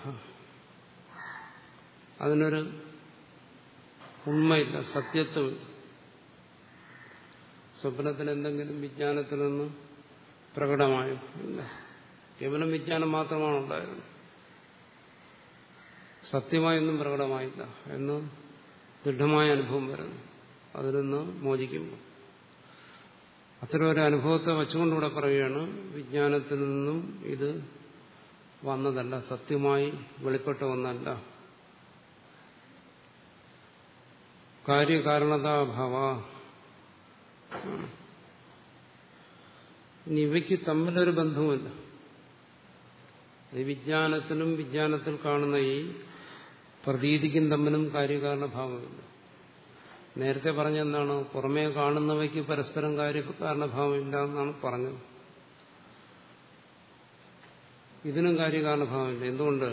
അതിനൊരു ഉണ്മയില്ല സത്യത്വമില്ല സ്വപ്നത്തിൽ എന്തെങ്കിലും വിജ്ഞാനത്തിൽ നിന്ന് പ്രകടമായോ ഇല്ല കേവലം വിജ്ഞാനം മാത്രമാണ് ഉണ്ടായിരുന്നത് സത്യമായൊന്നും പ്രകടമായില്ല എന്ന് ദൃഢമായ അനുഭവം വരുന്നു അതിൽ നിന്ന് മോചിക്കുമ്പോൾ അത്തരം ഒരു അനുഭവത്തെ വച്ചുകൊണ്ടിവിടെ പറയുകയാണ് വിജ്ഞാനത്തിൽ നിന്നും ഇത് വന്നതല്ല സത്യമായി വെളിപ്പെട്ട ഒന്നല്ല കാര്യകാരണതാഭാവ ഇനി ഇവയ്ക്ക് തമ്മിലൊരു ബന്ധവുമില്ല ഈ വിജ്ഞാനത്തിനും വിജ്ഞാനത്തിൽ കാണുന്ന ഈ പ്രതീതിക്കും തമ്മിലും കാര്യകാരണഭാവമില്ല നേരത്തെ പറഞ്ഞെന്താണ് പുറമേ കാണുന്നവയ്ക്ക് പരസ്പരം കാര്യകാരണഭാവമില്ല എന്നാണ് പറഞ്ഞത് ഇതിനും കാര്യകാരണഭാവമില്ല എന്തുകൊണ്ട്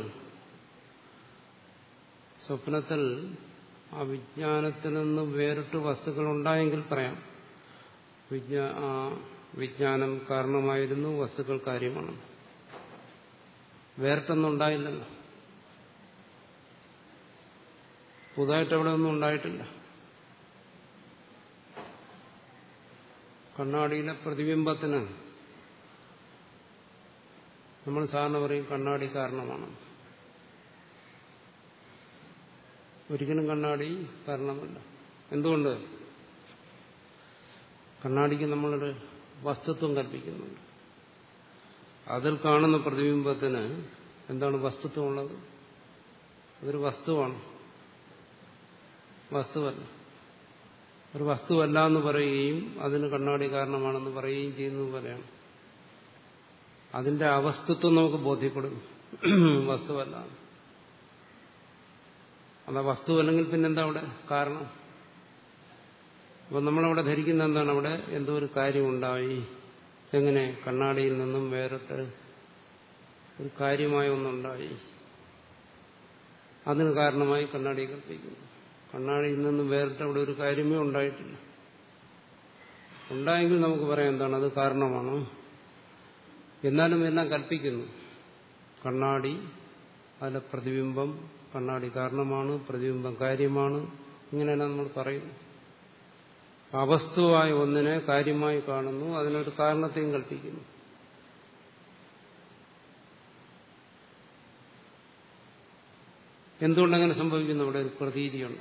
സ്വപ്നത്തിൽ ആ വിജ്ഞാനത്തിൽ നിന്ന് വേറിട്ട് വസ്തുക്കൾ ഉണ്ടായെങ്കിൽ പറയാം വിജ്ഞാ ആ വിജ്ഞാനം കാരണമായിരുന്നു വസ്തുക്കൾ കാര്യമാണ് വേറിട്ടൊന്നും ഉണ്ടായില്ലല്ലോ പുതുതായിട്ട് അവിടെ ഒന്നും ഉണ്ടായിട്ടില്ല കണ്ണാടിയിലെ പ്രതിബിംബത്തിന് നമ്മൾ സാറിന് പറയും കണ്ണാടി കാരണമാണ് ഒരിക്കലും കണ്ണാടി കാരണമല്ല എന്തുകൊണ്ട് കണ്ണാടിക്ക് നമ്മളൊരു വസ്തുത്വം കൽപ്പിക്കുന്നുണ്ട് അതിൽ കാണുന്ന പ്രതിബിംബത്തിന് എന്താണ് വസ്തുത്വം ഉള്ളത് അതൊരു വസ്തുവാണ് വസ്തുവല്ല ഒരു വസ്തുവല്ല എന്ന് പറയുകയും അതിന് കണ്ണാടി കാരണമാണെന്ന് പറയുകയും ചെയ്യുന്നത് പോലെയാണ് അതിന്റെ അവസ്തുത്വം നമുക്ക് ബോധ്യപ്പെടും വസ്തുവല്ല അത് വസ്തുവല്ലെങ്കിൽ പിന്നെന്താ അവിടെ കാരണം അപ്പൊ നമ്മളവിടെ ധരിക്കുന്ന എന്താണ് അവിടെ എന്തോ ഒരു കാര്യമുണ്ടായി എങ്ങനെ കണ്ണാടിയിൽ നിന്നും വേറിട്ട് ഒരു കാര്യമായ ഒന്നുണ്ടായി അതിന് കാരണമായി കണ്ണാടി കൽപ്പിക്കുന്നു കണ്ണാടിയിൽ നിന്നും വേറിട്ട് അവിടെ ഒരു കാര്യമേ ഉണ്ടായിട്ടില്ല ഉണ്ടായെങ്കിൽ നമുക്ക് പറയാം എന്താണ് അത് കാരണമാണ് എന്നാലും എല്ലാം കൽപ്പിക്കുന്നു കണ്ണാടി അതിലെ പ്രതിബിംബം കണ്ണാടി കാരണമാണ് പ്രതിബിംബം കാര്യമാണ് ഇങ്ങനെയെല്ലാം നമ്മൾ പറയുന്നു അവസ്തുവായ ഒന്നിനെ കാര്യമായി കാണുന്നു അതിനൊരു കാരണത്തെയും കൽപ്പിക്കുന്നു എന്തുകൊണ്ടങ്ങനെ സംഭവിക്കുന്നു അവിടെ ഒരു പ്രതീതിയുണ്ട്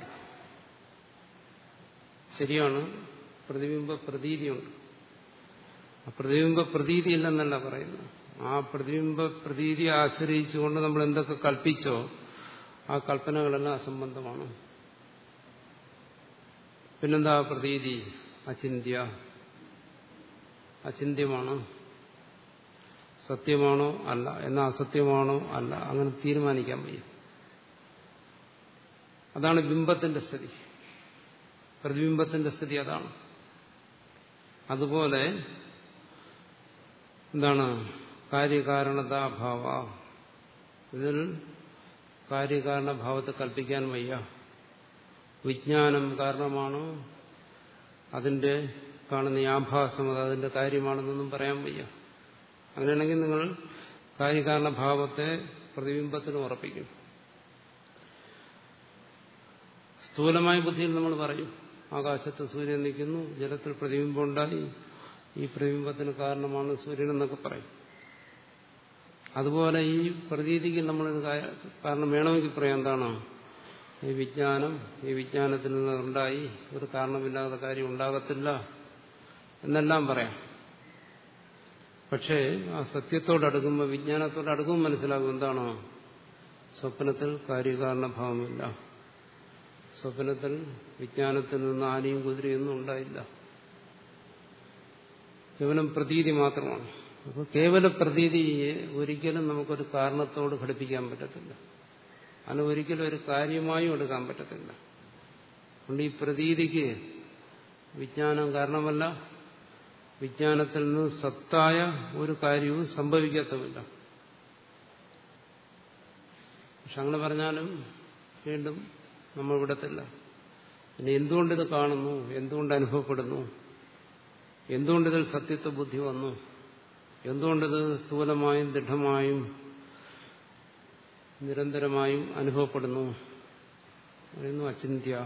ശരിയാണ് പ്രതിബിംബ പ്രതീതിയുണ്ട് ആ പ്രതിബിംബ പ്രതീതിയില്ലെന്നല്ല പറയുന്നത് ആ പ്രതിബിംബ പ്രതീതിയെ ആശ്രയിച്ചുകൊണ്ട് നമ്മൾ എന്തൊക്കെ കൽപ്പിച്ചോ ആ കൽപ്പനകളെല്ലാം അസംബന്ധമാണ് പിന്നെന്താ പ്രതീതി അചിന്ത്യ അചിന്യമാണ് സത്യമാണോ അല്ല എന്നാ അസത്യമാണോ അല്ല അങ്ങനെ തീരുമാനിക്കാൻ വയ്യ അതാണ് ബിംബത്തിന്റെ സ്ഥിതി പ്രതിബിംബത്തിന്റെ സ്ഥിതി അതാണ് അതുപോലെ എന്താണ് കാര്യകാരണതാഭാവ ഇതിൽ കാര്യകാരണഭാവത്തെ കൽപ്പിക്കാൻ വയ്യ വിജ്ഞാനം കാരണമാണ് അതിന്റെ കാണുന്ന ഈ ആഭാസം അത് അതിന്റെ കാര്യമാണെന്നൊന്നും പറയാൻ വയ്യ അങ്ങനെയാണെങ്കിൽ നിങ്ങൾ കാര്യകാരണഭാവത്തെ പ്രതിബിംബത്തിന് ഉറപ്പിക്കും സ്ഥൂലമായ ബുദ്ധിയിൽ നമ്മൾ പറയും ആകാശത്ത് സൂര്യൻ നിൽക്കുന്നു ജലത്തിൽ പ്രതിബിംബം ഉണ്ടായി ഈ പ്രതിബിംബത്തിന് കാരണമാണ് സൂര്യൻ എന്നൊക്കെ പറയും അതുപോലെ ഈ പ്രതീതിക്ക് നമ്മളൊരു കാരണം വേണമെങ്കിൽ പറയാം എന്താണ് ഈ വിജ്ഞാനം ഈ വിജ്ഞാനത്തിൽ നിന്ന് ഉണ്ടായി ഒരു കാരണമില്ലാത്ത കാര്യം ഉണ്ടാകത്തില്ല എന്നെല്ലാം പറയാം പക്ഷേ ആ സത്യത്തോടടുക്കുമ്പോൾ വിജ്ഞാനത്തോടടുക്കുമ്പോൾ മനസ്സിലാകും എന്താണോ സ്വപ്നത്തിൽ കാര്യകാരണഭാവമില്ല സ്വപ്നത്തിൽ വിജ്ഞാനത്തിൽ നിന്ന് ആനയും കുതിരയൊന്നും ഉണ്ടായില്ല കേവലം പ്രതീതി മാത്രമാണ് അപ്പോൾ കേവല പ്രതീതിയെ ഒരിക്കലും നമുക്കൊരു കാരണത്തോട് ഘടിപ്പിക്കാൻ പറ്റത്തില്ല അതിന് ഒരിക്കലും ഒരു കാര്യമായും എടുക്കാൻ പറ്റത്തില്ല അതുകൊണ്ട് ഈ പ്രതീതിക്ക് വിജ്ഞാനം കാരണമല്ല വിജ്ഞാനത്തിൽ നിന്ന് സത്തായ ഒരു കാര്യവും സംഭവിക്കത്തുമില്ല പക്ഷെ അങ്ങനെ പറഞ്ഞാലും വീണ്ടും നമ്മൾ വിടത്തില്ല പിന്നെ എന്തുകൊണ്ടിത് കാണുന്നു എന്തുകൊണ്ട് അനുഭവപ്പെടുന്നു എന്തുകൊണ്ടിതിൽ സത്യത്വ ബുദ്ധി വന്നു എന്തുകൊണ്ടിത് സ്ഥൂലമായും ദൃഢമായും നിരന്തരമായും അനുഭവപ്പെടുന്നു പറയുന്നു അചിന്ത്യ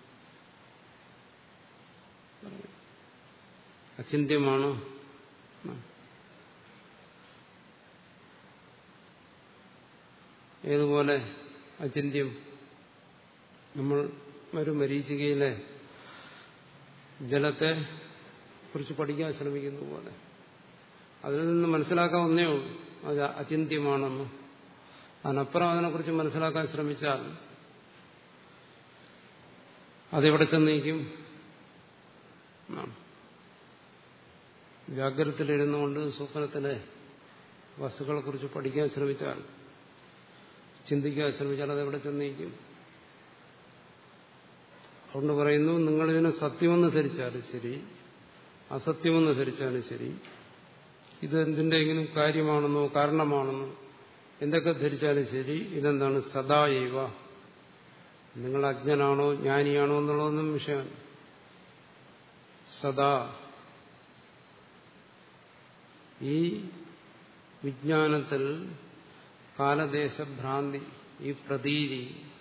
അചിന്യമാണ് ഏതുപോലെ അചിന്യം നമ്മൾ ഒരു മരീചികയിലെ ജലത്തെ കുറിച്ച് പഠിക്കാൻ ശ്രമിക്കുന്ന പോലെ അതിൽ നിന്ന് മനസ്സിലാക്കാൻ ഒന്നേ ഉള്ളൂ അത് അചിന്യമാണെന്ന് അതിനപ്പുറം അതിനെക്കുറിച്ച് മനസ്സിലാക്കാൻ ശ്രമിച്ചാൽ അതെവിടെ ചെന്നേക്കും ജാഗ്രതത്തിലിരുന്നുകൊണ്ട് സ്വപ്നത്തിലെ വസ്തുക്കളെ കുറിച്ച് പഠിക്കാൻ ശ്രമിച്ചാൽ ചിന്തിക്കാൻ ശ്രമിച്ചാൽ അതെവിടെ ചെന്നേക്കും അതുകൊണ്ട് പറയുന്നു നിങ്ങളിതിനെ സത്യമെന്ന് ധരിച്ചാലും ശരി അസത്യമെന്ന് ധരിച്ചാലും ശരി ഇത് എന്തിൻ്റെയെങ്കിലും കാര്യമാണെന്നോ കാരണമാണെന്നോ എന്തൊക്കെ ധരിച്ചാലും ശരി ഇതെന്താണ് സദായവ നിങ്ങൾ അജ്ഞനാണോ ജ്ഞാനിയാണോ എന്നുള്ളതൊന്നും വിഷയം സദാ ഈ വിജ്ഞാനത്തിൽ കാലദേശഭ്രാന്തി ഈ പ്രതീതി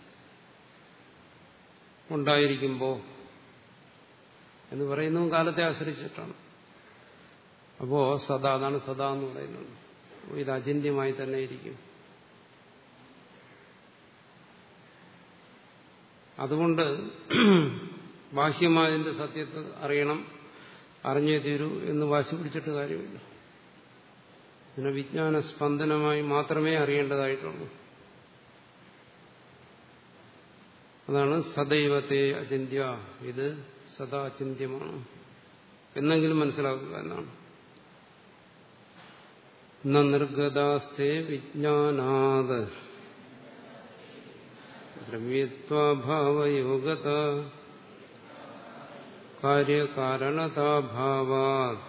ഉണ്ടായിരിക്കുമ്പോൾ എന്ന് പറയുന്നതും കാലത്തെ ആശ്രയിച്ചിട്ടാണ് അപ്പോ സദാ അതാണ് സദാ എന്ന് പറയുന്നത് ഇത് അചിന്യമായി തന്നെ ഇരിക്കും അതുകൊണ്ട് ബാഹ്യമായതിന്റെ സത്യത്തെ അറിയണം അറിഞ്ഞേ തീരൂ എന്ന് വാശി പിടിച്ചിട്ട് കാര്യമില്ല പിന്നെ വിജ്ഞാന സ്പന്ദനമായി മാത്രമേ അറിയേണ്ടതായിട്ടുള്ളൂ അതാണ് സദൈവത്തെ അചിന്യ ഇത് സദാ അചിന്യമാണ് എന്നെങ്കിലും മനസ്സിലാക്കുക എന്നാണ് നിർഗതാസ്തേ വിജ്ഞാനാത് ദ്രവ്യത്വാഭാവയോഗത കാര്യകാരണതാഭാവാ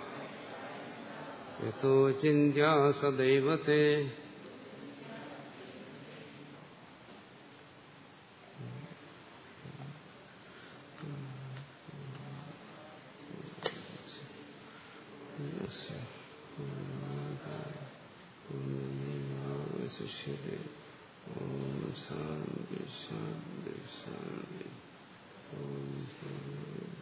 യഥോ ചിന്യാ സദൈവത്തെ ശിഷ്യത്തെ ഓം ശാന്തി ശാന്തി ശാന്തി ഓം ശാന്തി